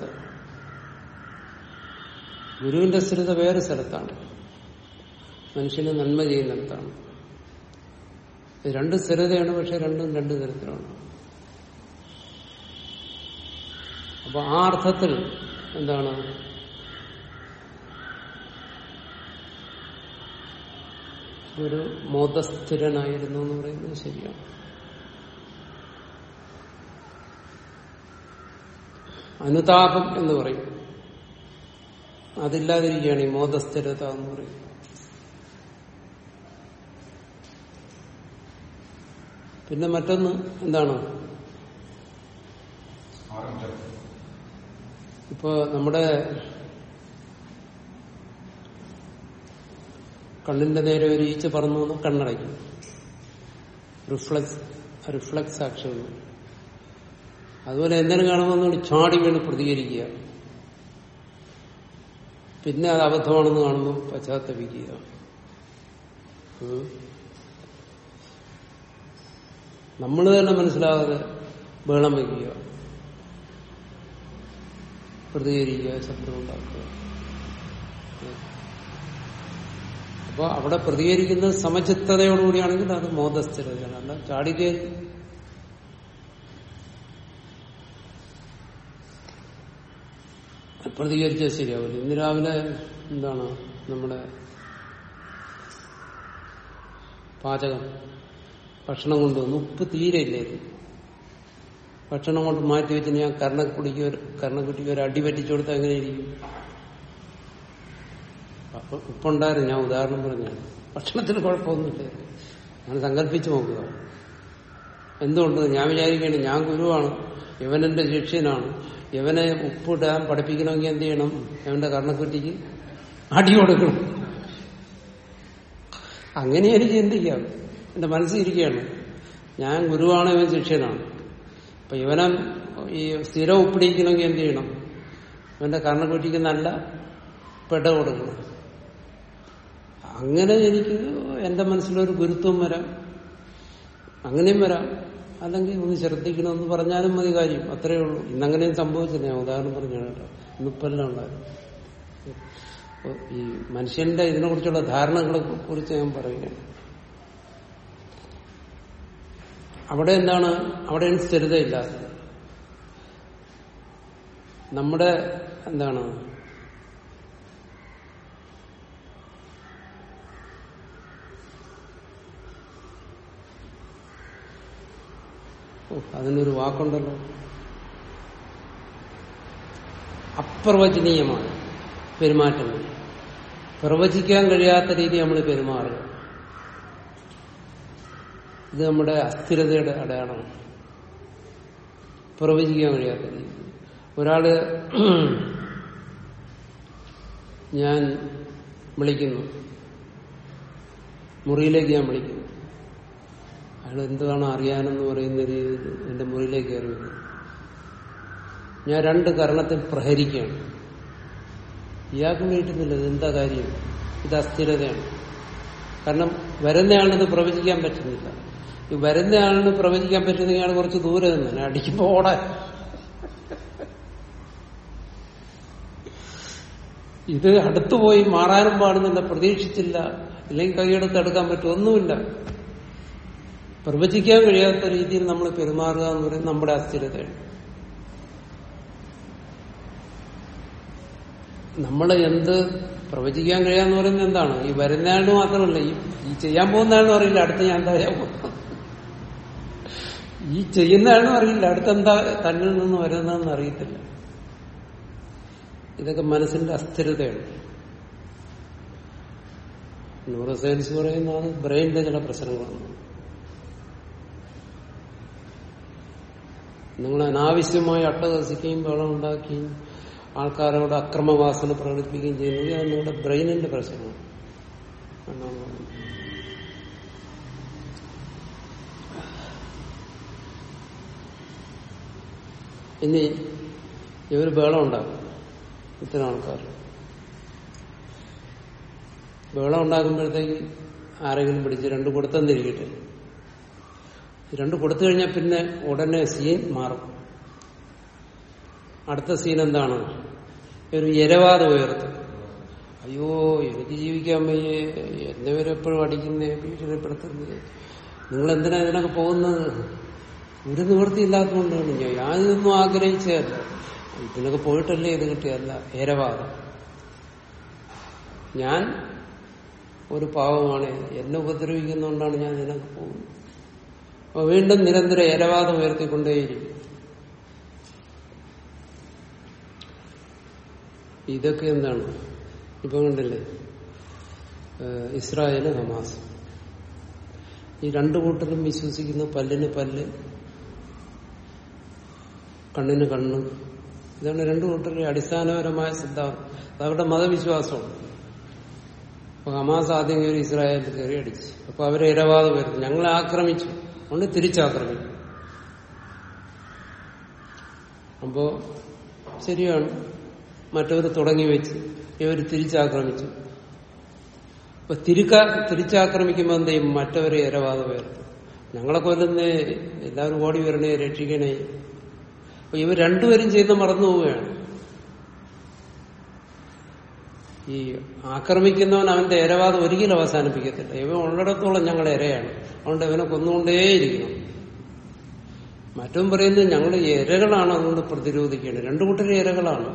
ഗുരുവിന്റെ സ്ഥിരത വേറെ സ്ഥലത്താണ് മനുഷ്യന് നന്മ ചെയ്യുന്നിടത്താണ് ഇത് രണ്ട് സ്ഥിരതയാണ് പക്ഷെ രണ്ടും രണ്ട് തരത്തിലാണ് അപ്പൊ ആ അർത്ഥത്തിൽ എന്താണ് ഒരു മോദസ്ഥിരനായിരുന്നു എന്ന് പറയുന്നത് ശരിയാണ് അനുതാപം എന്ന് പറയും അതില്ലാതിരിക്കുകയാണ് ഈ മോദസ്ഥിരത എന്ന് പറയും പിന്നെ മറ്റൊന്ന് എന്താണ് ഇപ്പൊ നമ്മുടെ കണ്ണിന്റെ നേരെ ഒരു ഈച്ച പറന്നു വന്ന് കണ്ണടയ്ക്കും റിഫ്ലക്സ് റിഫ്ലക്സ് ആക്ഷൻ അതുപോലെ എന്തെങ്കിലും കാണുമ്പോൾ ചാടി വീണ് പ്രതികരിക്കുക പിന്നെ അത് അബദ്ധമാണെന്ന് കാണുമ്പോൾ പശ്ചാത്തപിക്കുക ഉം. നമ്മൾ തന്നെ മനസ്സിലാകാതെ ബഹളം വയ്ക്കുക പ്രതികരിക്കുക ശബ്ദമുണ്ടാക്കുക അപ്പൊ അവിടെ പ്രതികരിക്കുന്നത് സമചിത്തതയോടുകൂടിയാണെങ്കിൽ അത് മോദസ്ഥിരതയാണ് അല്ല ചാടിക്കയറി പ്രതികരിച്ചാൽ ശരിയാവില്ല ഇന്ന് രാവിലെ എന്താണ് നമ്മുടെ പാചകം ഭക്ഷണം കൊണ്ടുവന്നു ഉപ്പ് തീരെ ഇല്ലായിരുന്നു ഭക്ഷണം കൊണ്ട് മാറ്റി വെച്ച് ഞാൻ കർണക്കുടിക്ക് ഒരു കർണക്കുട്ടിക്ക് ഒരു അടി പറ്റിച്ചു കൊടുത്താൽ എങ്ങനെയിരിക്കും അപ്പൊ ഉപ്പുണ്ടായിരുന്നു ഞാൻ ഉദാഹരണം പറഞ്ഞാണ് ഭക്ഷണത്തിന് കുഴപ്പമൊന്നുമില്ല ഞാൻ സങ്കല്പിച്ചു നോക്കുക എന്തുകൊണ്ട് ഞാൻ വിചാരിക്കുകയാണ് ഞാൻ ഗുരുവാണ് ഇവനെന്റെ ശിഷ്യനാണ് ഇവനെ ഉപ്പിടാൻ പഠിപ്പിക്കണമെങ്കിൽ എന്ത് ചെയ്യണം ഇവന്റെ കർണക്കുറ്റിക്ക് അടി കൊടുക്കണം അങ്ങനെ എനിക്ക് ചിന്തിക്കാം എന്റെ മനസ്സിരിക്കുകയാണ് ഞാൻ ഗുരുവാണ് ഇവൻ ശിഷ്യനാണ് അപ്പൊ ഇവനെ ഈ സ്ഥിരം ഒപ്പിടിക്കണമെങ്കിൽ എന്ത് ചെയ്യണം ഇവന്റെ കർണക്കുറ്റിക്ക് നല്ല പെട കൊടുക്കണം അങ്ങനെ എനിക്ക് എന്റെ മനസ്സിലൊരു ഗുരുത്വം വരാം അങ്ങനെയും വരാം അല്ലെങ്കിൽ ഒന്ന് ശ്രദ്ധിക്കണമെന്ന് പറഞ്ഞാലും മതി കാര്യം അത്രയേ ഉള്ളൂ ഇന്നങ്ങനെയും സംഭവിച്ചില്ല ഞാൻ ഉദാഹരണം പറഞ്ഞു കേട്ടോ ഇന്നിപ്പെല്ലാം ഉണ്ടായിരുന്നു അപ്പൊ ഈ മനുഷ്യന്റെ ഇതിനെ കുറിച്ചുള്ള ധാരണകളെ കുറിച്ച് ഞാൻ പറയുകയാണ് അവിടെ എന്താണ് അവിടെയാണ് സ്ഥിരതയില്ലാത്തത് നമ്മുടെ എന്താണ് ഓ, അതിനൊരു വാക്കുണ്ടല്ലോ അപ്രവചനീയമാണ് പെരുമാറ്റങ്ങൾ പ്രവചിക്കാൻ കഴിയാത്ത രീതി നമ്മൾ പെരുമാറുക ഇത് നമ്മുടെ അസ്ഥിരതയുടെ അടയാളമാണ് പ്രവചിക്കാൻ കഴിയാത്ത രീതി ഒരാള് ഞാൻ വിളിക്കുന്നു മുറിയിലേക്ക് ഞാൻ വിളിക്കുന്നു അയാൾ എന്താണ് അറിയാനെന്ന് പറയുന്ന രീതിയിൽ എന്റെ മുറിയിലേക്ക് കയറി വരുന്നു ഞാൻ രണ്ട് കരണത്തിൽ പ്രഹരിക്കുകയാണ് ഇയാൾക്ക് വീട്ടുന്നില്ല ഇത് എന്താ കാര്യം ഇത് അസ്ഥിരതയാണ് കാരണം വരുന്നയാളിന് ഇത് പ്രവചിക്കാൻ പറ്റുന്നില്ല ഈ വരുന്നയാളിന് പ്രവചിക്കാൻ പറ്റുന്ന ഇയാൾ കുറച്ച് ദൂരെ നിന്നാണ് അടിക്കുമ്പോ ഓടാൻ ഇത് അടുത്തു പോയി മാറാനും പാടുന്നില്ല പ്രതീക്ഷിച്ചില്ല ഇല്ലെങ്കിൽ കൈയെടുത്ത് എടുക്കാൻ പറ്റും ഒന്നുമില്ല പ്രവചിക്കാൻ കഴിയാത്ത രീതിയിൽ നമ്മൾ പെരുമാറുക എന്ന് പറയുന്നത് നമ്മുടെ അസ്ഥിരതയാണ് നമ്മൾ എന്ത് പ്രവചിക്കാൻ കഴിയാന്ന് പറയുന്നത് എന്താണ് ഈ വരുന്ന ആളിന് മാത്രമല്ല ഈ ഈ ചെയ്യാൻ പോകുന്ന ആളിനും അറിയില്ല അടുത്ത് ഞാൻ എന്താ ചെയ്യാൻ പോകുന്നത് ഈ ചെയ്യുന്ന ആളിനും അറിയില്ല അടുത്തെന്താ തന്നിൽ നിന്ന് വരുന്നതെന്ന് അറിയത്തില്ല ഇതൊക്കെ മനസ്സിന്റെ അസ്ഥിരതയാണ് ന്യൂറോ സയൻസ് പറയുന്നത് ബ്രെയിനിന്റെ ചില പ്രശ്നങ്ങളാണ് നിങ്ങൾ അനാവശ്യമായി അട്ടഹസിക്കുകയും ബഹളം ഉണ്ടാക്കുകയും ആൾക്കാരോട് അക്രമവാസന പ്രകടിപ്പിക്കുകയും ചെയ്യുന്നത് അത് നിങ്ങളുടെ ബ്രെയിനിന്റെ പ്രശ്നമാണ് എന്നാണ് പറയുന്നത്. ഇനി ഇവർ ബഹളം ഉണ്ടാക്കും ഇത്തരം ആൾക്കാർ ബഹളം ഉണ്ടാക്കുമ്പോഴത്തേക്ക് ആരെങ്കിലും പിടിച്ച് രണ്ട് കൊടുത്തെന്നിരിക്കട്ടെ രണ്ട് കൊടുത്തു കഴിഞ്ഞാൽ പിന്നെ ഉടനെ സീൻ മാറും അടുത്ത സീൻ എന്താണ് ഒരു ഇരവാദം ഉയർത്തും അയ്യോ എനിക്ക് ജീവിക്കാൻ വയ്യേ എന്നെ വരെ എപ്പോഴും അടിക്കുന്നേ ഭീഷണിപ്പെടുത്തുന്നത് നിങ്ങൾ എന്തിനാ ഇതിനൊക്കെ പോകുന്നത് ഒരു നിവൃത്തിയില്ലാത്തതുകൊണ്ടാണ് ഞാൻ ഞാനിതൊന്നും ആഗ്രഹിച്ചതല്ല ഇതിനൊക്കെ പോയിട്ടല്ലേ ഇത് കിട്ടിയതല്ല ഏരവാദം ഞാൻ ഒരു പാവമാണ് എന്നെ ഉപദ്രവിക്കുന്നതുകൊണ്ടാണ് ഞാൻ ഇതിനൊക്കെ പോകുന്നത് അപ്പൊ വീണ്ടും നിരന്തരം ഏരവാദം ഉയർത്തിക്കൊണ്ടേയിരിക്കും ഇതൊക്കെ എന്താണ് ഇപ്പൊ കണ്ടില്ലേ ഏഹ് ഇസ്രായേല് ഹമാസ് ഈ രണ്ടു കൂട്ടരും വിശ്വസിക്കുന്ന പല്ലിന് പല്ല് കണ്ണിന് കണ്ണ് ഇതാണ് രണ്ടു കൂട്ടരുടെ അടിസ്ഥാനപരമായ സിദ്ധാന്തം അത് അവരുടെ മതവിശ്വാസമാണ് അപ്പൊ ഹമാസ് ആദ്യം കയറി ഇസ്രായേലിൽ കയറി അടിച്ചു അപ്പൊ അവരെ ഇരവാദം വരുന്നു ഞങ്ങളെ ആക്രമിച്ചു അതുകൊണ്ട് തിരിച്ചാക്രമിക്കും അപ്പോ ശരിയാണ് മറ്റവർ തുടങ്ങി വെച്ച് ഇവർ തിരിച്ചാക്രമിച്ചു അപ്പൊ തിരുക്ക തിരിച്ചാക്രമിക്കുമ്പോൾ എന്ത് ചെയ്യും മറ്റവരെ ഇരവാദം വരുത്തും ഞങ്ങളെ കൊല്ലുന്നേ എല്ലാവരും ഓടി വരണേ രക്ഷിക്കണേ അപ്പൊ ഇവർ രണ്ടുപേരും ചെയ്യുന്ന മറന്നു പോവുകയാണ് ഈ ആക്രമിക്കുന്നവൻ അവന്റെ ഇരവാദം ഒരിക്കലും അവസാനിപ്പിക്കത്തില്ല ഇവൻ ഉള്ളിടത്തോളം ഞങ്ങൾ ഇരയാണ് അതുകൊണ്ട് ഇവനെ കൊന്നുകൊണ്ടേയിരിക്കണം മറ്റും പറയുന്നത് ഞങ്ങൾ ഇരകളാണ് അതുകൊണ്ട് പ്രതിരോധിക്കേണ്ടത് രണ്ടു കൂട്ടരും ഇരകളാണ്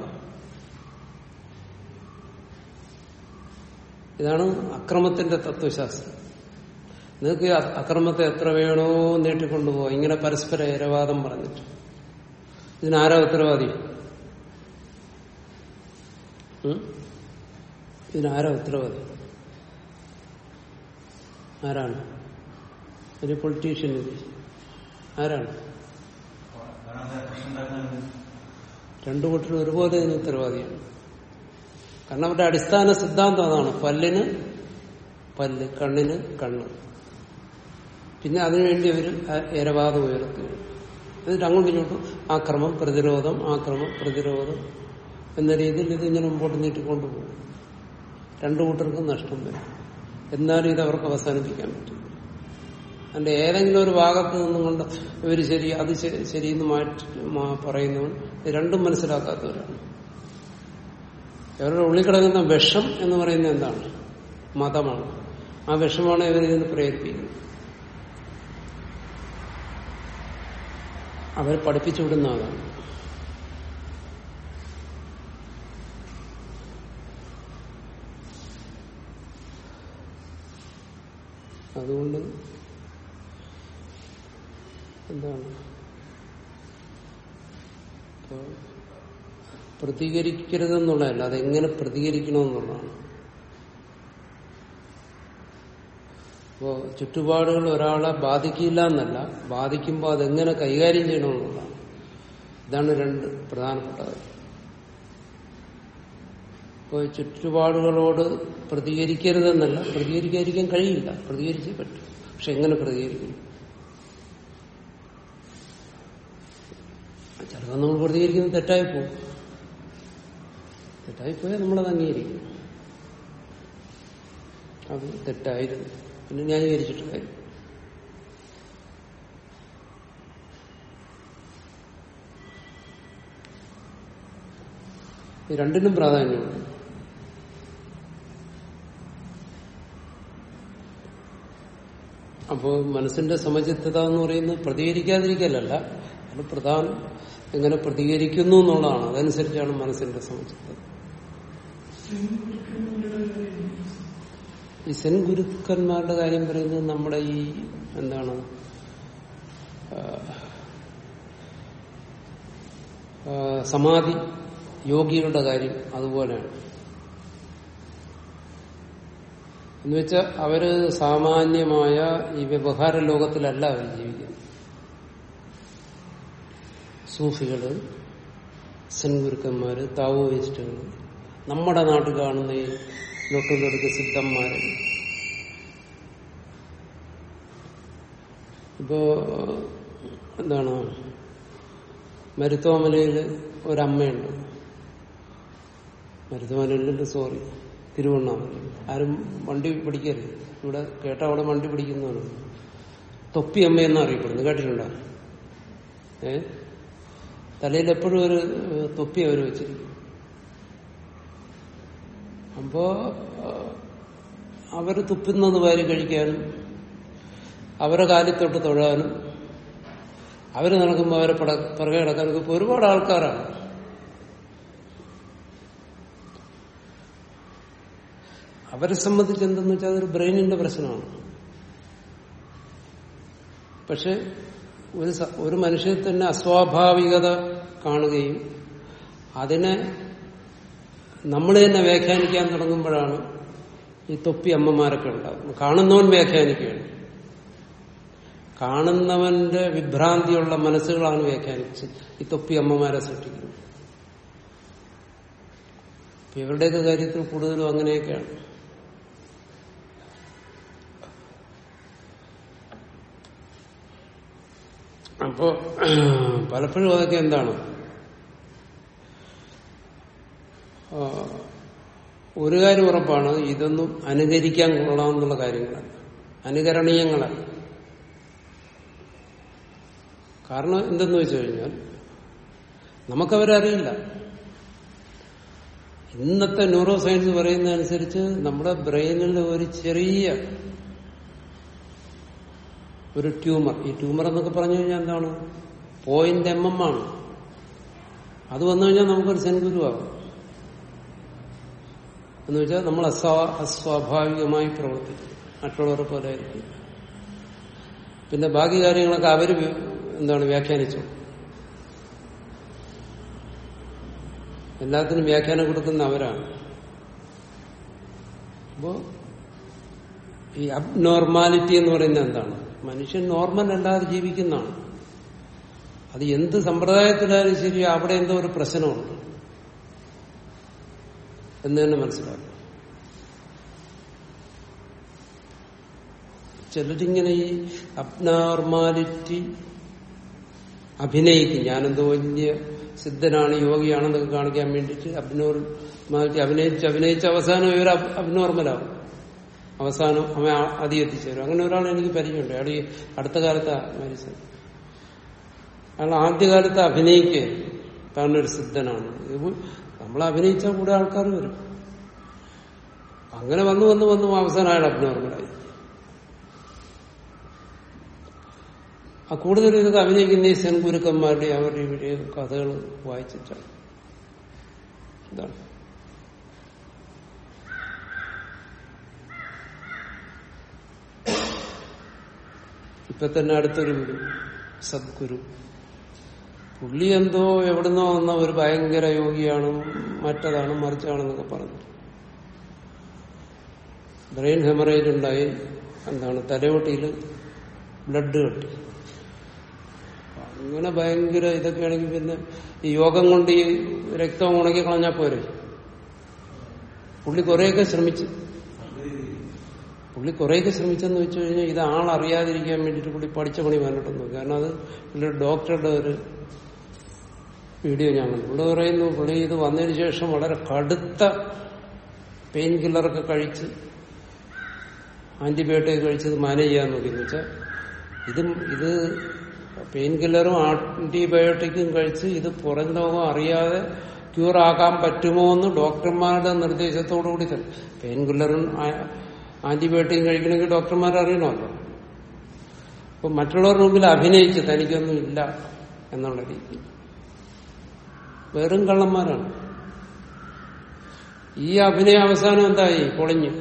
ഇതാണ് അക്രമത്തിന്റെ തത്വശാസ്ത്രം നിങ്ങൾക്ക് ഈ അ- അക്രമത്തെ എത്ര വേണോ നീട്ടിക്കൊണ്ടുപോകാം ഇങ്ങനെ പരസ്പര ഇരവാദം പറഞ്ഞിട്ട് ഇതിനാരാ ഉത്തരവാദി ഉം? ഇതിനാരാ ഉത്തരവാദി ആരാണ് ഒരു പൊളിറ്റീഷ്യൻ ആരാണ് രണ്ടു കൂട്ടരും ഒരുപോലെ ഇതിന് ഉത്തരവാദിയാണ് കാരണം അവരുടെ അടിസ്ഥാന സിദ്ധാന്തം അതാണ് പല്ലിന് പല്ല് കണ്ണിന് കണ്ണ് പിന്നെ അതിനുവേണ്ടി അവർ ഇരവാദം ഉയർത്തുകയാണ് എന്നിട്ട് അങ്ങോട്ടും ഇങ്ങോട്ടും ആക്രമം പ്രതിരോധം ആക്രമം പ്രതിരോധം എന്ന രീതിയിൽ ഇത് ഇങ്ങനെ മുമ്പോട്ട് നീട്ടിക്കൊണ്ടു പോകും രണ്ടു കൂട്ടർക്കും നഷ്ടം വരും എന്നാലും ഇത് അവർക്ക് അവസാനിപ്പിക്കാൻ പറ്റും അതിന്റെ ഏതെങ്കിലും ഒരു ഭാഗത്ത് നിന്നും കൊണ്ട് ഇവർ ശരി അത് ശ- ശരിയെന്ന് മാറ്റി മാ- പറയുന്നവൻ ഇത് രണ്ടും മനസ്സിലാക്കാത്തവരാണ് ഇവരുടെ ഉള്ളിൽ കിടക്കുന്ന വിഷം എന്ന് പറയുന്നത് എന്താണ് മതമാണ് ആ വിഷമാണ് ഇവർ ഇതിന് പ്രേരിപ്പിക്കുന്നത് അവർ പഠിപ്പിച്ചു വിടുന്ന അതാണ് അതുകൊണ്ട് എന്താണ് ഇപ്പോ പ്രതികരിക്കരുതെന്നുള്ളതല്ല അതെങ്ങനെ പ്രതികരിക്കണമെന്നുള്ളതാണ് അപ്പോ ചുറ്റുപാടുകൾ ഒരാളെ ബാധിക്കില്ല എന്നല്ല ബാധിക്കുമ്പോൾ അതെങ്ങനെ കൈകാര്യം ചെയ്യണമെന്നുള്ളതാണ് ഇതാണ് രണ്ട് പ്രധാനപ്പെട്ട കാര്യം ഇപ്പോൾ ചുറ്റുപാടുകളോട് പ്രതികരിക്കരുതെന്നല്ല പ്രതികരിക്കാതിരിക്കാൻ കഴിയില്ല പ്രതികരിച്ചേ പറ്റും പക്ഷെ എങ്ങനെ പ്രതികരിക്കും ചിലപ്പോൾ നമ്മൾ പ്രതികരിക്കുന്നത് തെറ്റായി പോകും തെറ്റായി പോയാൽ നമ്മളത് അംഗീകരിക്കും അത് തെറ്റായിരുന്നു പിന്നെ ന്യായീകരിച്ചിട്ട് കാര്യം ഇത് രണ്ടിനും പ്രാധാന്യമുണ്ട് അപ്പോൾ മനസ്സിന്റെ സമചിത്തത എന്ന് പറയുന്നത് പ്രതികരിക്കാതിരിക്കലല്ല അത് പ്രധാനം എങ്ങനെ പ്രതികരിക്കുന്നു എന്നുള്ളതാണ് അതനുസരിച്ചാണ് മനസ്സിന്റെ സമചിത്തത ഈ സെൻ ഗുരുക്കന്മാരുടെ കാര്യം പറയുന്നത് നമ്മുടെ ഈ എന്താണ് ആ, ആ, സമാധി യോഗികളുടെ കാര്യം അതുപോലെയാണ് എന്നുവെച്ചാൽ അവര് സാമാന്യമായ ഈ വ്യവഹാര ലോകത്തിലല്ല അവർ ജീവിക്കുന്നത് സൂഫികള് സെൻഗുരുക്കന്മാര് താവോയിസ്റ്റുകള് നമ്മുടെ നാട്ടിൽ കാണുന്ന ഈ ലൊട്ടുലൊടുക്ക് സിദ്ധന്മാര് ഇപ്പോ എന്താണ് മരുത്തോമലയില് ഒരമ്മയുണ്ട് മരുത്തോമലയിലുണ്ട് സോറി തിരുവണ്ണാമല ആരും വണ്ടി പിടിക്കരുത് ഇവിടെ കേട്ട അവിടെ വണ്ടി പിടിക്കുന്നതാണ് തൊപ്പി അമ്മയെന്ന് അറിയപ്പെടുന്നു കേട്ടിട്ടുണ്ടോ ഏ തലയിൽ എപ്പോഴും ഒരു ഏഹ്, തൊപ്പി അവർ വെച്ചിരിക്കും അപ്പോ ഏഹ്, അവര് തുപ്പുന്നത് വാരി കഴിക്കാനും അവരെ കാലിത്തൊട്ട് തൊഴാനും അവര് നടക്കുമ്പോൾ അവരെ പട പിറകെ കിടക്കാനൊക്കെ ഇപ്പൊ ഒരുപാട് ആൾക്കാരാണ് അവരെ സംബന്ധിച്ച് എന്തെന്ന് വെച്ചാൽ അതൊരു ബ്രെയിനിന്റെ പ്രശ്നമാണ് പക്ഷെ ഒരു സ- ഒരു മനുഷ്യൽ തന്നെ അസ്വാഭാവികത കാണുകയും അതിനെ നമ്മൾ തന്നെ വ്യാഖ്യാനിക്കാൻ തുടങ്ങുമ്പോഴാണ് ഈ തൊപ്പി അമ്മമാരൊക്കെ ഉണ്ടാകുന്നത് കാണുന്നവൻ വ്യാഖ്യാനിക്കുകയാണ് കാണുന്നവന്റെ വിഭ്രാന്തിയുള്ള മനസ്സുകളാണ് വ്യാഖ്യാനിച്ച് ഈ തൊപ്പി അമ്മമാരെ സൃഷ്ടിക്കുന്നത് അപ്പൊ ഇവരുടെയൊക്കെ കാര്യത്തിൽ കൂടുതലും അങ്ങനെയൊക്കെയാണ് അപ്പോ പലപ്പോഴും അതൊക്കെ എന്താണ് ആ, ഒരു കാര്യം ഉറപ്പാണ് ഇതൊന്നും അനുകരിക്കാൻ കൊള്ളാമെന്നുള്ള കാര്യങ്ങളല്ല അനുകരണീയങ്ങളല്ല കാരണം എന്തെന്ന് വെച്ച് കഴിഞ്ഞാൽ നമുക്കവരെ അറിയില്ല ഇന്നത്തെ ന്യൂറോ സയൻസ് പറയുന്നതനുസരിച്ച് നമ്മുടെ ബ്രെയിനിൽ ഒരു ചെറിയ ഒരു ട്യൂമർ ഈ ട്യൂമർ എന്നൊക്കെ പറഞ്ഞു കഴിഞ്ഞാൽ എന്താണ് പോയിന്റ് എം എം ആണ് അത് വന്നു കഴിഞ്ഞാൽ നമുക്കൊരു സെൻഗുരുവാകും എന്ന് വെച്ചാൽ നമ്മൾ അസ്വാ അസ്വാഭാവികമായി പ്രവർത്തിക്കും മറ്റുള്ളവരെ പോലെ ആയിരിക്കും പിന്നെ ബാക്കി കാര്യങ്ങളൊക്കെ അവര് വ്യ- എന്താണ് വ്യാഖ്യാനിച്ചു എല്ലാത്തിനും വ്യാഖ്യാനം കൊടുക്കുന്ന അവരാണ് അപ്പോ ഈ അബ്നോർമാലിറ്റി എന്ന് പറയുന്നത് എന്താണ് മനുഷ്യൻ നോർമൽ അല്ലാതെ ജീവിക്കുന്നതാണ് അത് എന്ത് സമ്പ്രദായത്തിലായാലും ശരി അവിടെ എന്തോ ഒരു പ്രശ്നമുണ്ട് എന്ന് തന്നെ മനസ്സിലാക്കും ചിലരിങ്ങനെ ഈ അബ്നോർമാലിറ്റി അഭിനയിക്കും ഞാനെന്തോ വലിയ സിദ്ധനാണ് യോഗിയാണെന്നൊക്കെ കാണിക്കാൻ വേണ്ടിയിട്ട് അബ്നോർമാലിറ്റി അഭിനയിച്ച് അഭിനയിച്ച് അവസാനം ഇവർ അബ്നോർമലാവും അവസാനം അവൻ അതി എത്തിച്ചേരും അങ്ങനെ ഒരാൾ എനിക്ക് പരിചയമുണ്ട് അയാൾ ഈ അടുത്ത കാലത്താ മരിച്ചത് അയാൾ ആദ്യകാലത്ത് അഭിനയിക്കുക താനൊരു സിദ്ധനാണ് ഇത് നമ്മൾ അഭിനയിച്ചാൽ കൂടെ ആൾക്കാർ വരും അങ്ങനെ വന്ന് വന്ന് വന്ന് അവസാനം അയാൾ അബ്നോർമലായി ആ കൂടുതൽ ഇതൊക്കെ അഭിനയിക്കുന്ന ഈ സെൻഗുരുക്കന്മാരുടെ അവരുടെ ഇവിടെ കഥകൾ വായിച്ചിട്ടാണ് ഇതാണ് ഇപ്പൊ തന്നെ അടുത്തൊരു ഗുരു സദ്ഗുരു പുള്ളി എന്തോ എവിടുന്നോ വന്ന ഒരു ഭയങ്കര യോഗിയാണ് മറ്റതാണ് മറിച്ചാണെന്നൊക്കെ പറഞ്ഞു ബ്രെയിൻ ഹെമറേജ് ഉണ്ടായി എന്താണ് തലയോട്ടിയിൽ ബ്ലഡ് കെട്ടി അങ്ങനെ ഭയങ്കര ഇതൊക്കെ ആണെങ്കിൽ പിന്നെ ഈ യോഗം കൊണ്ട് ഈ രക്തം ഉണക്കി കളഞ്ഞാൽ പോരെ പുള്ളി കുറെയൊക്കെ ശ്രമിച്ചു പുള്ളി കുറെയൊക്കെ ശ്രമിച്ചെന്ന് വെച്ച് കഴിഞ്ഞാൽ ഇത് ആളറിയാതിരിക്കാൻ വേണ്ടിയിട്ട് പുള്ളി പഠിച്ച പണി വന്നിട്ടൊന്നും കാരണം അത് പുള്ളിയുടെ ഡോക്ടറുടെ ഒരു വീഡിയോ ഞാൻ കണ്ടു പുള്ളി പറയുന്നു പുള്ളി ഇത് വന്നതിന് ശേഷം വളരെ കടുത്ത പെയിൻ കില്ലറൊക്കെ കഴിച്ച് ആന്റിബയോട്ടിക് കഴിച്ചത് മാനേജ് ചെയ്യാൻ നോക്കി എന്ന് വെച്ചാൽ ഇതും ഇത് പെയിൻ കില്ലറും ആന്റിബയോട്ടിക്കും കഴിച്ച് ഇത് പുറം ലോകം അറിയാതെ ക്യൂർ ആക്കാൻ പറ്റുമോ എന്ന് ഡോക്ടർമാരുടെ നിർദ്ദേശത്തോടു കൂടി തന്നെ പെയിൻ കില്ലറും ആന്റിബയോട്ടിക്കും കഴിക്കണമെങ്കിൽ ഡോക്ടർമാർ അറിയണമല്ലോ അപ്പൊ മറ്റുള്ളവരുടെ മുമ്പിൽ അഭിനയിച്ച് തനിക്കൊന്നും ഇല്ല എന്നുള്ള രീതി വെറും കള്ളന്മാരാണ് ഈ അഭിനയ അവസാനം എന്തായി പൊളിഞ്ഞു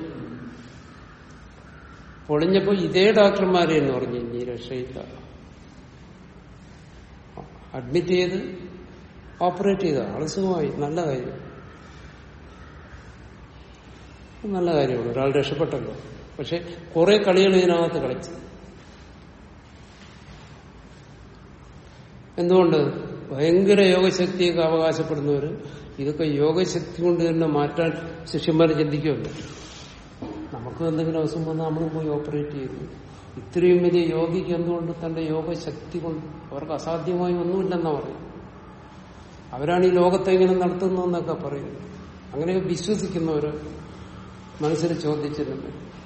പൊളിഞ്ഞപ്പോ ഇതേ ഡോക്ടർമാരെ എന്ന് പറഞ്ഞു ഇനി രക്ഷയില്ല അഡ്മിറ്റ് ചെയ്ത് ഓപ്പറേറ്റ് ചെയ്ത ആള് സുഖമായി നല്ല കാര്യം നല്ല കാര്യമാണ് ഒരാൾ രക്ഷപ്പെട്ടല്ലോ പക്ഷെ കുറെ കളികൾ ഇതിനകത്ത് കളിച്ചു എന്തുകൊണ്ട് ഭയങ്കര യോഗശക്തിയൊക്കെ അവകാശപ്പെടുന്നവര് ഇതൊക്കെ യോഗശക്തി കൊണ്ട് തന്നെ മാറ്റാൻ ശിഷ്യന്മാർ ചിന്തിക്കുമല്ലോ നമുക്ക് എന്തെങ്കിലും അവസരം വന്നാൽ നമ്മൾ പോയി ഓപ്പറേറ്റ് ചെയ്തു ഇത്രയും വലിയ യോഗിക്ക് എന്തുകൊണ്ട് തന്റെ യോഗശക്തി കൊണ്ട് അവർക്ക് അസാധ്യമായി ഒന്നുമില്ലെന്നാ പറയും അവരാണ് ഈ ലോകത്തെ ഇങ്ങനെ നടത്തുന്നതെന്നൊക്കെ പറയും അങ്ങനെ വിശ്വസിക്കുന്നവര് മനസ്സിൽ ചോദിച്ചിട്ടുണ്ട്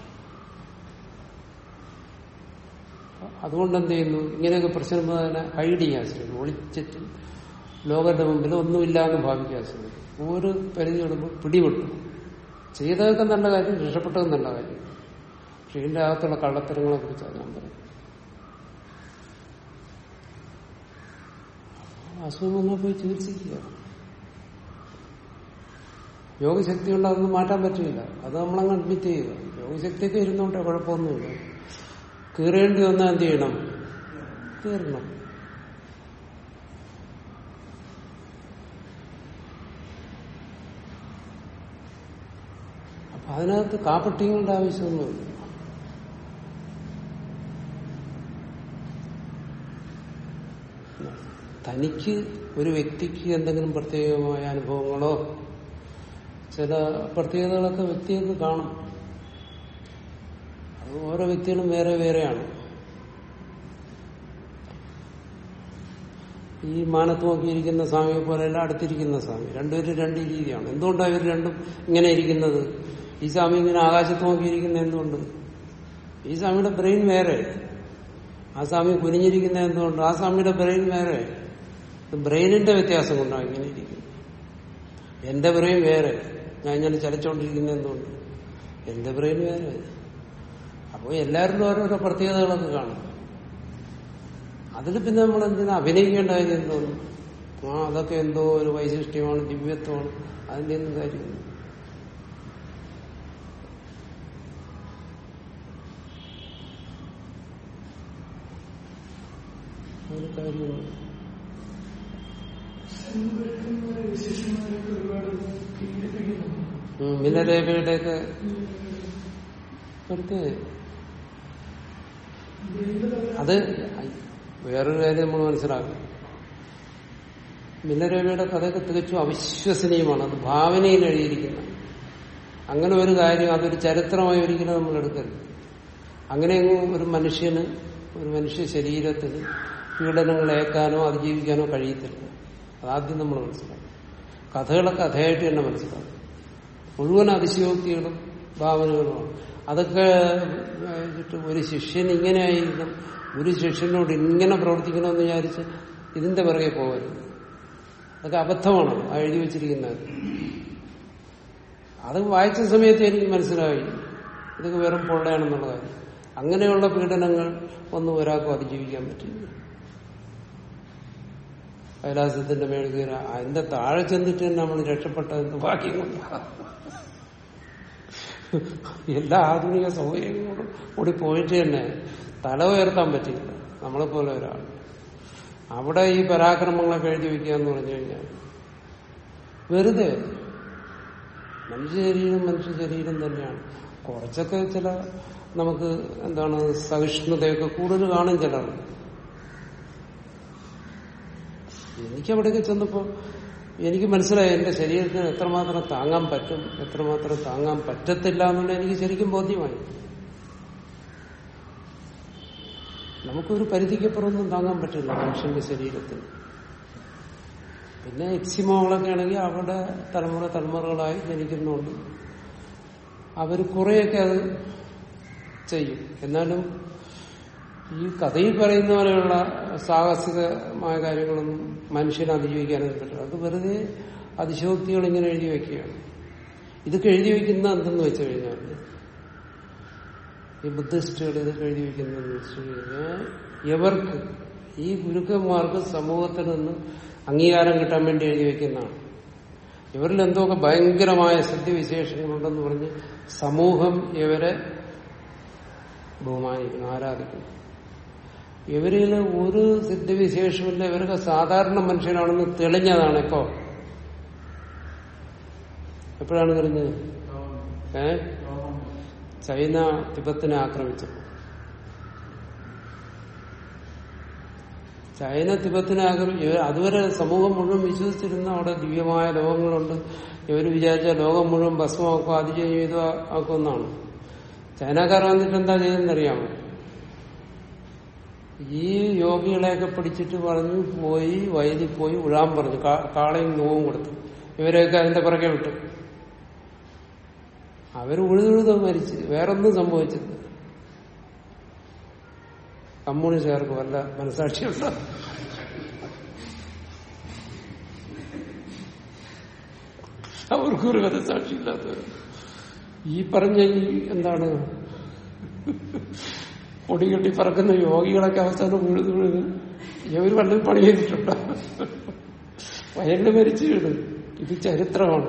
അതുകൊണ്ട് എന്ത് ചെയ്യുന്നു ഇങ്ങനെയൊക്കെ പ്രശ്നം തന്നെ ഹൈഡ് ചെയ്യാൻ ശ്രമിക്കും ഒളിച്ചിട്ട് ലോകത്തിന്റെ മുമ്പിൽ ഒന്നുമില്ല എന്ന് ഭാവിക്കാൻ ശ്രമിക്കും ഒരു പരിധി വിടുമ്പോൾ പിടിവിട്ടു ചെയ്തതൊക്കെ നല്ല കാര്യം രക്ഷപ്പെട്ടതും നല്ല കാര്യം പക്ഷെ ഇതിന്റെ അകത്തുള്ള കള്ളത്തരങ്ങളെ കുറിച്ചാണ് ഞാൻ പറയുന്നത് അസുഖം വന്നാൽ പോയി ചികിത്സിക്കുക യോഗശക്തി കൊണ്ട് അതൊന്നും മാറ്റാൻ പറ്റില്ല അത് നമ്മളങ്ങ് അഡ്മിറ്റ് ചെയ്യുക യോഗശക്തിയൊക്കെ ഇരുന്നോട്ടെ കുഴപ്പമൊന്നുമില്ല കീറേണ്ടി വന്നാൽ എന്ത് ചെയ്യണം കീറണം അപ്പൊ അതിനകത്ത് കാപ്പട്ടിങ്ങളുടെ ആവശ്യമൊന്നുമില്ല തനിക്ക് ഒരു വ്യക്തിക്ക് എന്തെങ്കിലും പ്രത്യേകമായ അനുഭവങ്ങളോ ചില പ്രത്യേകതകളൊക്കെ വ്യക്തികൾക്ക് കാണും അത് ഓരോ വ്യക്തികളും വേറെ വേറെയാണ് ഈ മാനത്ത് നോക്കിയിരിക്കുന്ന സ്വാമിയെ പോലെയല്ല അടുത്തിരിക്കുന്ന സ്വാമി രണ്ടുപേരും രണ്ട് രീതിയാണ് എന്തുകൊണ്ടാണ് ഇവർ രണ്ടും ഇങ്ങനെ ഇരിക്കുന്നത് ഈ സ്വാമി ഇങ്ങനെ ആകാശത്ത് നോക്കിയിരിക്കുന്ന എന്തുകൊണ്ട് ഈ സ്വാമിയുടെ ബ്രെയിൻ വേറെ ആ സ്വാമി കുനിഞ്ഞിരിക്കുന്ന എന്തുകൊണ്ട് ആ സ്വാമിയുടെ ബ്രെയിൻ വേറെ ബ്രെയിനിന്റെ വ്യത്യാസം കൊണ്ടാണ് ഇങ്ങനെ ഇരിക്കുന്നത് എന്റെ ബ്രെയിൻ വേറെ ഞാൻ ഇങ്ങനെ ചലിച്ചോണ്ടിരിക്കുന്ന എന്തുകൊണ്ട് എന്റെ ബ്രെയിൻ വേറെ അപ്പോൾ എല്ലാവരിലും ഓരോരോ പ്രത്യേകതകളൊക്കെ കാണും അതിൽ പിന്നെ നമ്മൾ എന്തിനാ അഭിനയിക്കേണ്ട കാര്യം എന്തോന്നു ആ അതൊക്കെ എന്തോ ഒരു വൈശിഷ്ട്യമാണ് ദിവ്യത്വമാണ് അതിന്റെ ഒന്നും കാര്യമില്ല ഒരു കാര്യമില്ല മിനരേഖയുടെയൊക്കെ പ്രത്യേക അത് വേറൊരു കാര്യം നമ്മൾ മനസ്സിലാക്കണം മിന്നരവിയുടെ കഥയൊക്കെ തികച്ചും അവിശ്വസനീയമാണ് അത് ഭാവനയിൽ എഴുതിയിരിക്കുന്നത് അങ്ങനെ ഒരു കാര്യം അതൊരു ചരിത്രമായി ഒരിക്കലും നമ്മൾ എടുക്കരുത് അങ്ങനെയെങ്കിലും ഒരു മനുഷ്യന് ഒരു മനുഷ്യ ശരീരത്തിന് പീഡനങ്ങൾ ഏൽക്കാനോ അതിജീവിക്കാനോ കഴിയത്തില്ല അതാദ്യം നമ്മൾ മനസ്സിലാക്കും കഥകളെ കഥയായിട്ട് തന്നെ മനസ്സിലാക്കും മുഴുവൻ അതിശയോക്തികളും ഭാവനകളുമാണ് അതൊക്കെ വെച്ചിട്ട് ഒരു ശിഷ്യൻ ഇങ്ങനെയായിരിക്കണം ഒരു ശിഷ്യനോട് ഇങ്ങനെ പ്രവർത്തിക്കണമെന്ന് വിചാരിച്ച് ഇതിന്റെ പിറകെ പോകരുത് അതൊക്കെ അബദ്ധമാണ് ആ എഴുതി വെച്ചിരിക്കുന്നത് അത് വായിച്ച സമയത്ത് എനിക്ക് മനസ്സിലായി ഇതൊക്കെ വെറും പൊള്ളയാണെന്നുള്ള കാര്യം അങ്ങനെയുള്ള പീഡനങ്ങൾ ഒന്നും ഒരാൾക്കും അതിജീവിക്കാൻ പറ്റില്ല കൈലാസത്തിന്റെ മേളിൽ കയറി അതിന്റെ താഴെ ചെന്നിട്ട് തന്നെ നമ്മൾ രക്ഷപ്പെട്ടതെന്ന് ഭാഗ്യം കൊണ്ട് എല്ലാ ആധുനിക സൗകര്യങ്ങളോടും കൂടി പോയിട്ട് തന്നെ തല ഉയർത്താൻ പറ്റില്ല നമ്മളെ പോലെ ഒരാൾ അവിടെ ഈ പരാക്രമങ്ങളൊക്കെ എഴുതി വെക്കുക എന്ന് പറഞ്ഞു കഴിഞ്ഞാൽ വെറുതെ മനുഷ്യ ശരീരം മനുഷ്യ ശരീരം തന്നെയാണ് കുറച്ചൊക്കെ ചില നമുക്ക് എന്താണ് സഹിഷ്ണുതയൊക്കെ കൂടുതൽ കാണും ചിലർ എനിക്ക് അവിടെയൊക്കെ ചെന്നപ്പോ എനിക്ക് മനസ്സിലായി എന്റെ ശരീരത്തിന് എത്രമാത്രം താങ്ങാൻ പറ്റും എത്രമാത്രം താങ്ങാൻ പറ്റത്തില്ല എന്നുള്ള എനിക്ക് ശരിക്കും ബോധ്യമായി നമുക്കൊരു പരിധിക്കപ്പുറമൊന്നും താങ്ങാൻ പറ്റില്ല മനുഷ്യന്റെ ശരീരത്തിന് പിന്നെ എക്സിമോകളൊക്കെ ആണെങ്കിൽ അവരുടെ തലമുറ തലമുറകളായി ജനിക്കുന്നുണ്ട് അവർ കുറെയൊക്കെ അത് ചെയ്യും എന്നാലും ഈ കഥയിൽ പറയുന്ന പോലെയുള്ള സാഹസികമായ കാര്യങ്ങളൊന്നും മനുഷ്യനെ അതിജീവിക്കാനൊന്നും പറ്റില്ല അത് വെറുതെ അതിശോക്തികൾ ഇങ്ങനെ എഴുതി വെക്കുകയാണ് ഇതൊക്കെ എഴുതി വെക്കുന്ന എന്തെന്ന് വെച്ചു കഴിഞ്ഞാൽ ഈ ബുദ്ധിസ്റ്റുകൾ ഇതൊക്കെ എഴുതി വെക്കുന്നതെന്ന് വെച്ചു കഴിഞ്ഞാൽ ഇവർക്ക് ഈ ഗുരുക്കന്മാർക്ക് സമൂഹത്തിൽ നിന്ന് അംഗീകാരം കിട്ടാൻ വേണ്ടി എഴുതി വെക്കുന്നതാണ് ഇവരിൽ എന്തൊക്കെ ഭയങ്കരമായ സിദ്ധിവിശേഷങ്ങളുണ്ടെന്ന് പറഞ്ഞ് സമൂഹം ഇവരെ ബഹുമാനിക്കുന്നു ആരാധിക്കുന്നു ഇവരിൽ ഒരു സിദ്ധിവിശേഷമില്ല ഇവരൊക്കെ സാധാരണ മനുഷ്യനാണെന്ന് തെളിഞ്ഞതാണ് ഇപ്പോ എപ്പോഴാണ് തെളിഞ്ഞത് ഏ ചൈന തിബത്തിനെ ആക്രമിച്ചു ചൈന തിബത്തിനെ ആക്രമിച്ചു അതുവരെ സമൂഹം മുഴുവൻ വിശ്വസിച്ചിരുന്ന അവിടെ ദിവ്യമായ ലോകങ്ങളുണ്ട് ഇവർ വിചാരിച്ച ലോകം മുഴുവൻ ഭസ്മമാക്കും അതിജീവിതം ആക്കുമെന്നാണ് ചൈനക്കാർ വന്നിട്ട് എന്താ ചെയ്തെന്നറിയാമോ ഈ യോഗികളെയൊക്കെ പിടിച്ചിട്ട് പറഞ്ഞു പോയി വയലിൽ പോയി ഉഴാൻ പറഞ്ഞു കാളയും നോവും കൊടുത്തു ഇവരെയൊക്കെ അതിന്റെ പുറകെ വിട്ടു അവർ ഉഴുതുഴുത മരിച്ച് വേറൊന്നും സംഭവിച്ചില്ല കമ്മ്യൂണിസ്റ്റുകാർക്ക് വല്ല മനസാക്ഷിയുണ്ടോ അവർക്കൊരു മനസാക്ഷിയില്ലാത്തവർ ഈ പറഞ്ഞ ഈ എന്താണ് പൊടികെട്ടി പറക്കുന്ന യോഗികളൊക്കെ അവസാനം ഉഴുത് ഉഴുത് ഇവർ വല്ലതും പണി ചെയ്തിട്ടുണ്ട് വയലിൽ മരിച്ചു വീട് ഇത് ചരിത്രമാണ്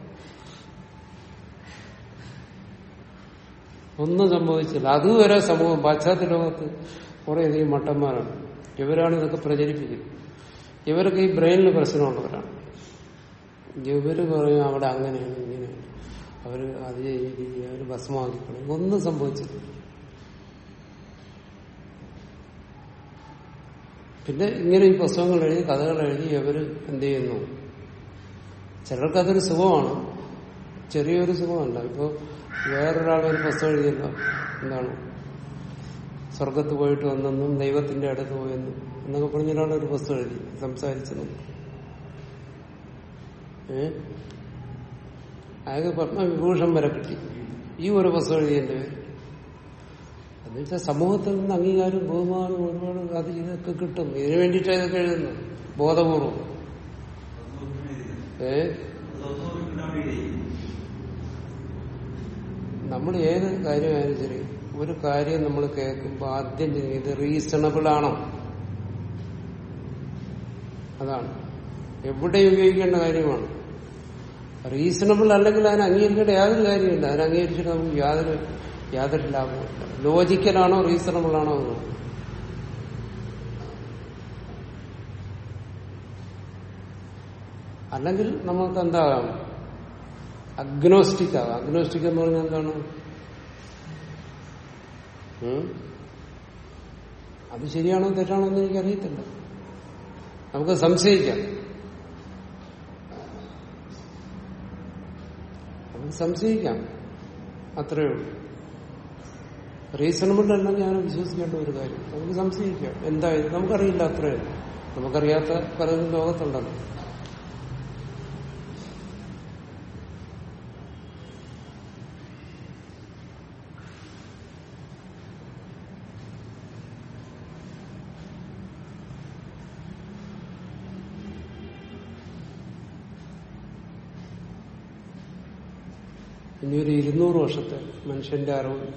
ഒന്നും സംഭവിച്ചില്ല അതുവരെ സമൂഹം പാശ്ചാത്യ ലോകത്ത് കുറേയധികം മട്ടന്മാരാണ് ഇവരാണ് ഇതൊക്കെ പ്രചരിപ്പിക്കുന്നത് ഇവർക്ക് ഈ ബ്രെയിനിൽ പ്രശ്നമുള്ളവരാണ് ഇവര് പറയും അവിടെ അങ്ങനെയാണ് ഇങ്ങനെയാണ് അവര് അത് ചെയ്യും അവര് ഭസ്മമാക്കിക്കണം ഒന്നും സംഭവിച്ചില്ല പിന്നെ ഇങ്ങനെ ഈ പുസ്തകങ്ങൾ എഴുതി കഥകൾ എഴുതി അവര് എന്ത് ചെയ്യുന്നു ചിലർക്ക് അതൊരു സുഖമാണ് ചെറിയൊരു സുഖമല്ല ഇപ്പൊ വേറൊരാൾ ഒരു പുസ്തകം എഴുതിയല്ലോ എന്താണ് സ്വർഗത്ത് പോയിട്ട് വന്നെന്നും ദൈവത്തിന്റെ അടുത്ത് പോയെന്നും എന്നൊക്കെ പറഞ്ഞൊരാൾ ഒരു പുസ്തകം എഴുതി സംസാരിച്ചെന്നും ഏ അയാൾക്ക് പത്മവിഭൂഷൺ വരെ കിട്ടി ഈ ഒരു പുസ്തകം എഴുതിയതിന്റെ പേര് എന്ന് വെച്ചാൽ സമൂഹത്തിൽ നിന്ന് അംഗീകാരം ബഹുമാനം ഒരുപാട് അത് ഇതൊക്കെ കിട്ടും ഇതിനു വേണ്ടിയിട്ടാണ് ഇതൊക്കെ എഴുതുന്നത് ബോധപൂർവം ഏ നമ്മൾ ഏത് കാര്യമായാലും ശരി ഒരു കാര്യം നമ്മൾ കേൾക്കുമ്പോൾ ആദ്യം ചെയ്യുന്നത് ഇത് റീസണബിൾ ആണോ അതാണ് എവിടെ ഉപയോഗിക്കേണ്ട കാര്യമാണ് റീസണബിൾ അല്ലെങ്കിൽ അതിനെ അംഗീകരിക്കേണ്ട യാതൊരു കാര്യമില്ല അതിനെ അംഗീകരിച്ചിട്ട് നമുക്ക് യാതൊരു യാതൊരു ലാഭമില്ല ലോജിക്കലാണോ റീസണബിൾ ആണോ എന്ന് അല്ലെങ്കിൽ നമുക്ക് എന്താകാം അഗ്നോസ്റ്റിക് ആകാം അഗ്നോസ്റ്റിക് എന്ന് പറഞ്ഞാൽ എന്താണ് ഉം? അത് ശരിയാണോ തെറ്റാണോ എന്ന് എനിക്കറിയത്തില്ല നമുക്ക് സംശയിക്കാം നമുക്ക് സംശയിക്കാം അത്രയേ ഉള്ളൂ റീസണബിൾ അല്ല ഞാൻ വിശ്വസിക്കേണ്ട ഒരു കാര്യം നമുക്ക് സംശയിക്കാം എന്തായാലും നമുക്കറിയില്ല അത്രയും നമുക്കറിയാത്ത പലതും ലോകത്തുണ്ടല്ലോ ഇനി ഒരു ഇരുന്നൂറ് വർഷത്തെ മനുഷ്യന്റെ അറിവ്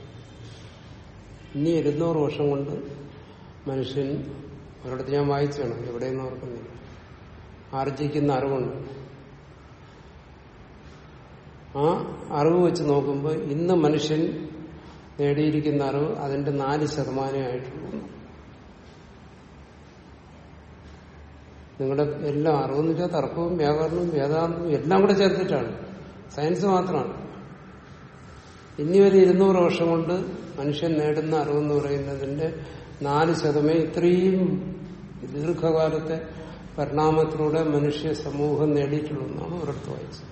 ഇനി ഇരുന്നൂറ് വർഷം കൊണ്ട് മനുഷ്യൻ ഒരിടത്ത് ഞാൻ വായിച്ചാണ് എവിടെയെന്ന് ഓർക്കുന്നില്ല ആർജിക്കുന്ന അറിവുണ്ട് ആ അറിവ് വെച്ച് നോക്കുമ്പോൾ ഇന്ന് മനുഷ്യൻ നേടിയിരിക്കുന്ന അറിവ് അതിന്റെ നാല് ശതമാനമേ ആയിട്ടുള്ളൂ നിങ്ങളുടെ എല്ലാ അറിവെന്ന് വെച്ചാൽ തർക്കവും വ്യാകരണവും വേദാന്തവും എല്ലാം കൂടെ ചേർത്തിട്ടാണ് സയൻസ് മാത്രമാണ് ഇനി ഒരു ഇരുന്നൂറ് വർഷം കൊണ്ട് മനുഷ്യൻ നേടുന്ന അറിവെന്ന് പറയുന്നതിന്റെ നാല് ശതമേ ഇത്രയും ദീർഘകാലത്തെ പരിണാമത്തിലൂടെ മനുഷ്യ സമൂഹം നേടിയിട്ടുള്ളൂ എന്നാണ് ഒരിടത്ത് വായിച്ചത്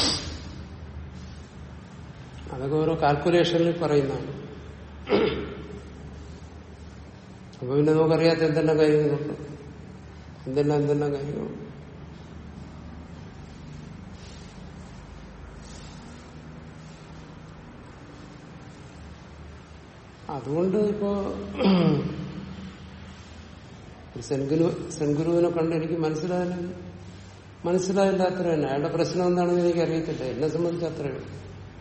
അതൊക്കെ ഓരോ കാൽക്കുലേഷനിൽ പറയുന്നതാണ് അപ്പൊ പിന്നെ നമുക്കറിയാത്ത എന്തെല്ലാം കാര്യങ്ങളുണ്ട് എന്തെല്ലാം എന്തെല്ലാം കാര്യങ്ങളുണ്ട് അതുകൊണ്ട് ഇപ്പോ ഒരു സെൻഗുരു സെൻഗുരുവിനെ കണ്ട് എനിക്ക് മനസ്സിലായാലും മനസ്സിലായില്ല അത്ര തന്നെ അയാളുടെ പ്രശ്നം എന്താണെന്ന് എനിക്ക് അറിയത്തില്ല എന്നെ സംബന്ധിച്ച് അത്രയേ ഉള്ളൂ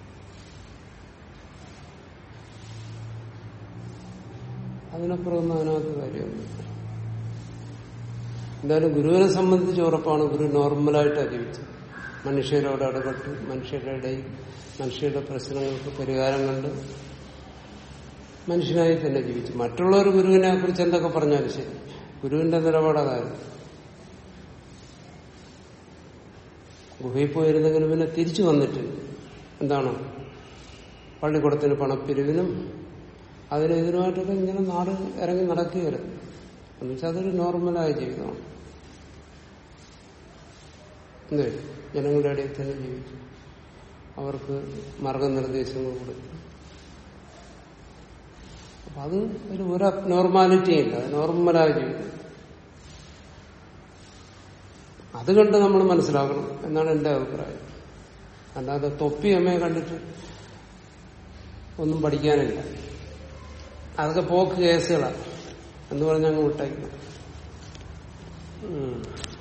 അതിനപ്പുറമൊന്നും അതിനകത്ത് കാര്യമൊന്നും എന്തായാലും ഗുരുവിനെ സംബന്ധിച്ച് ഉറപ്പാണ് ഗുരു നോർമലായിട്ടാണ് ജീവിച്ചത് മനുഷ്യരോട് ഇടപെട്ട് മനുഷ്യരുടെ ഇടയിൽ മനുഷ്യരുടെ പ്രശ്നങ്ങൾക്ക് പരിഹാരം കണ്ട് മനുഷ്യനായി തന്നെ ജീവിച്ചു മറ്റുള്ളവർ ഗുരുവിനെ കുറിച്ച് എന്തൊക്കെ പറഞ്ഞാലും ശരി ഗുരുവിന്റെ നിലപാടതായിരുന്നു ഗുഹയിൽ പോയിരുന്നെങ്കിലും പിന്നെ തിരിച്ചു വന്നിട്ട് എന്താണ് പള്ളിക്കൂടത്തിന് പണപ്പിരിവിനും അതിനെതിരുമായിട്ടൊക്കെ ഇങ്ങനെ നാട് ഇറങ്ങി നടക്കുകയായിരുന്നു എന്നുവെച്ചാൽ അതൊരു നോർമലായ ജീവിതമാണ് എന്തേ ജനങ്ങളുടെ ഇടയിൽ തന്നെ ജീവിച്ചു അവർക്ക് മാർഗനിർദ്ദേശങ്ങൾ കൊടുത്തു അപ്പൊ അത് ഒരു ഒരു അബ്നോർമാലിറ്റി ഇല്ല അത് നോർമലായ ജീവിതം അത് കണ്ട് നമ്മൾ മനസ്സിലാക്കണം എന്നാണ് എന്റെ അഭിപ്രായം അല്ലാതെ തൊപ്പി അമ്മയെ കണ്ടിട്ട് ഒന്നും പഠിക്കാനില്ല അതൊക്കെ പോക്ക് കേസുകളാണ് എന്ന് പറഞ്ഞ് അങ്ങ് വിട്ടേക്കണം ഉം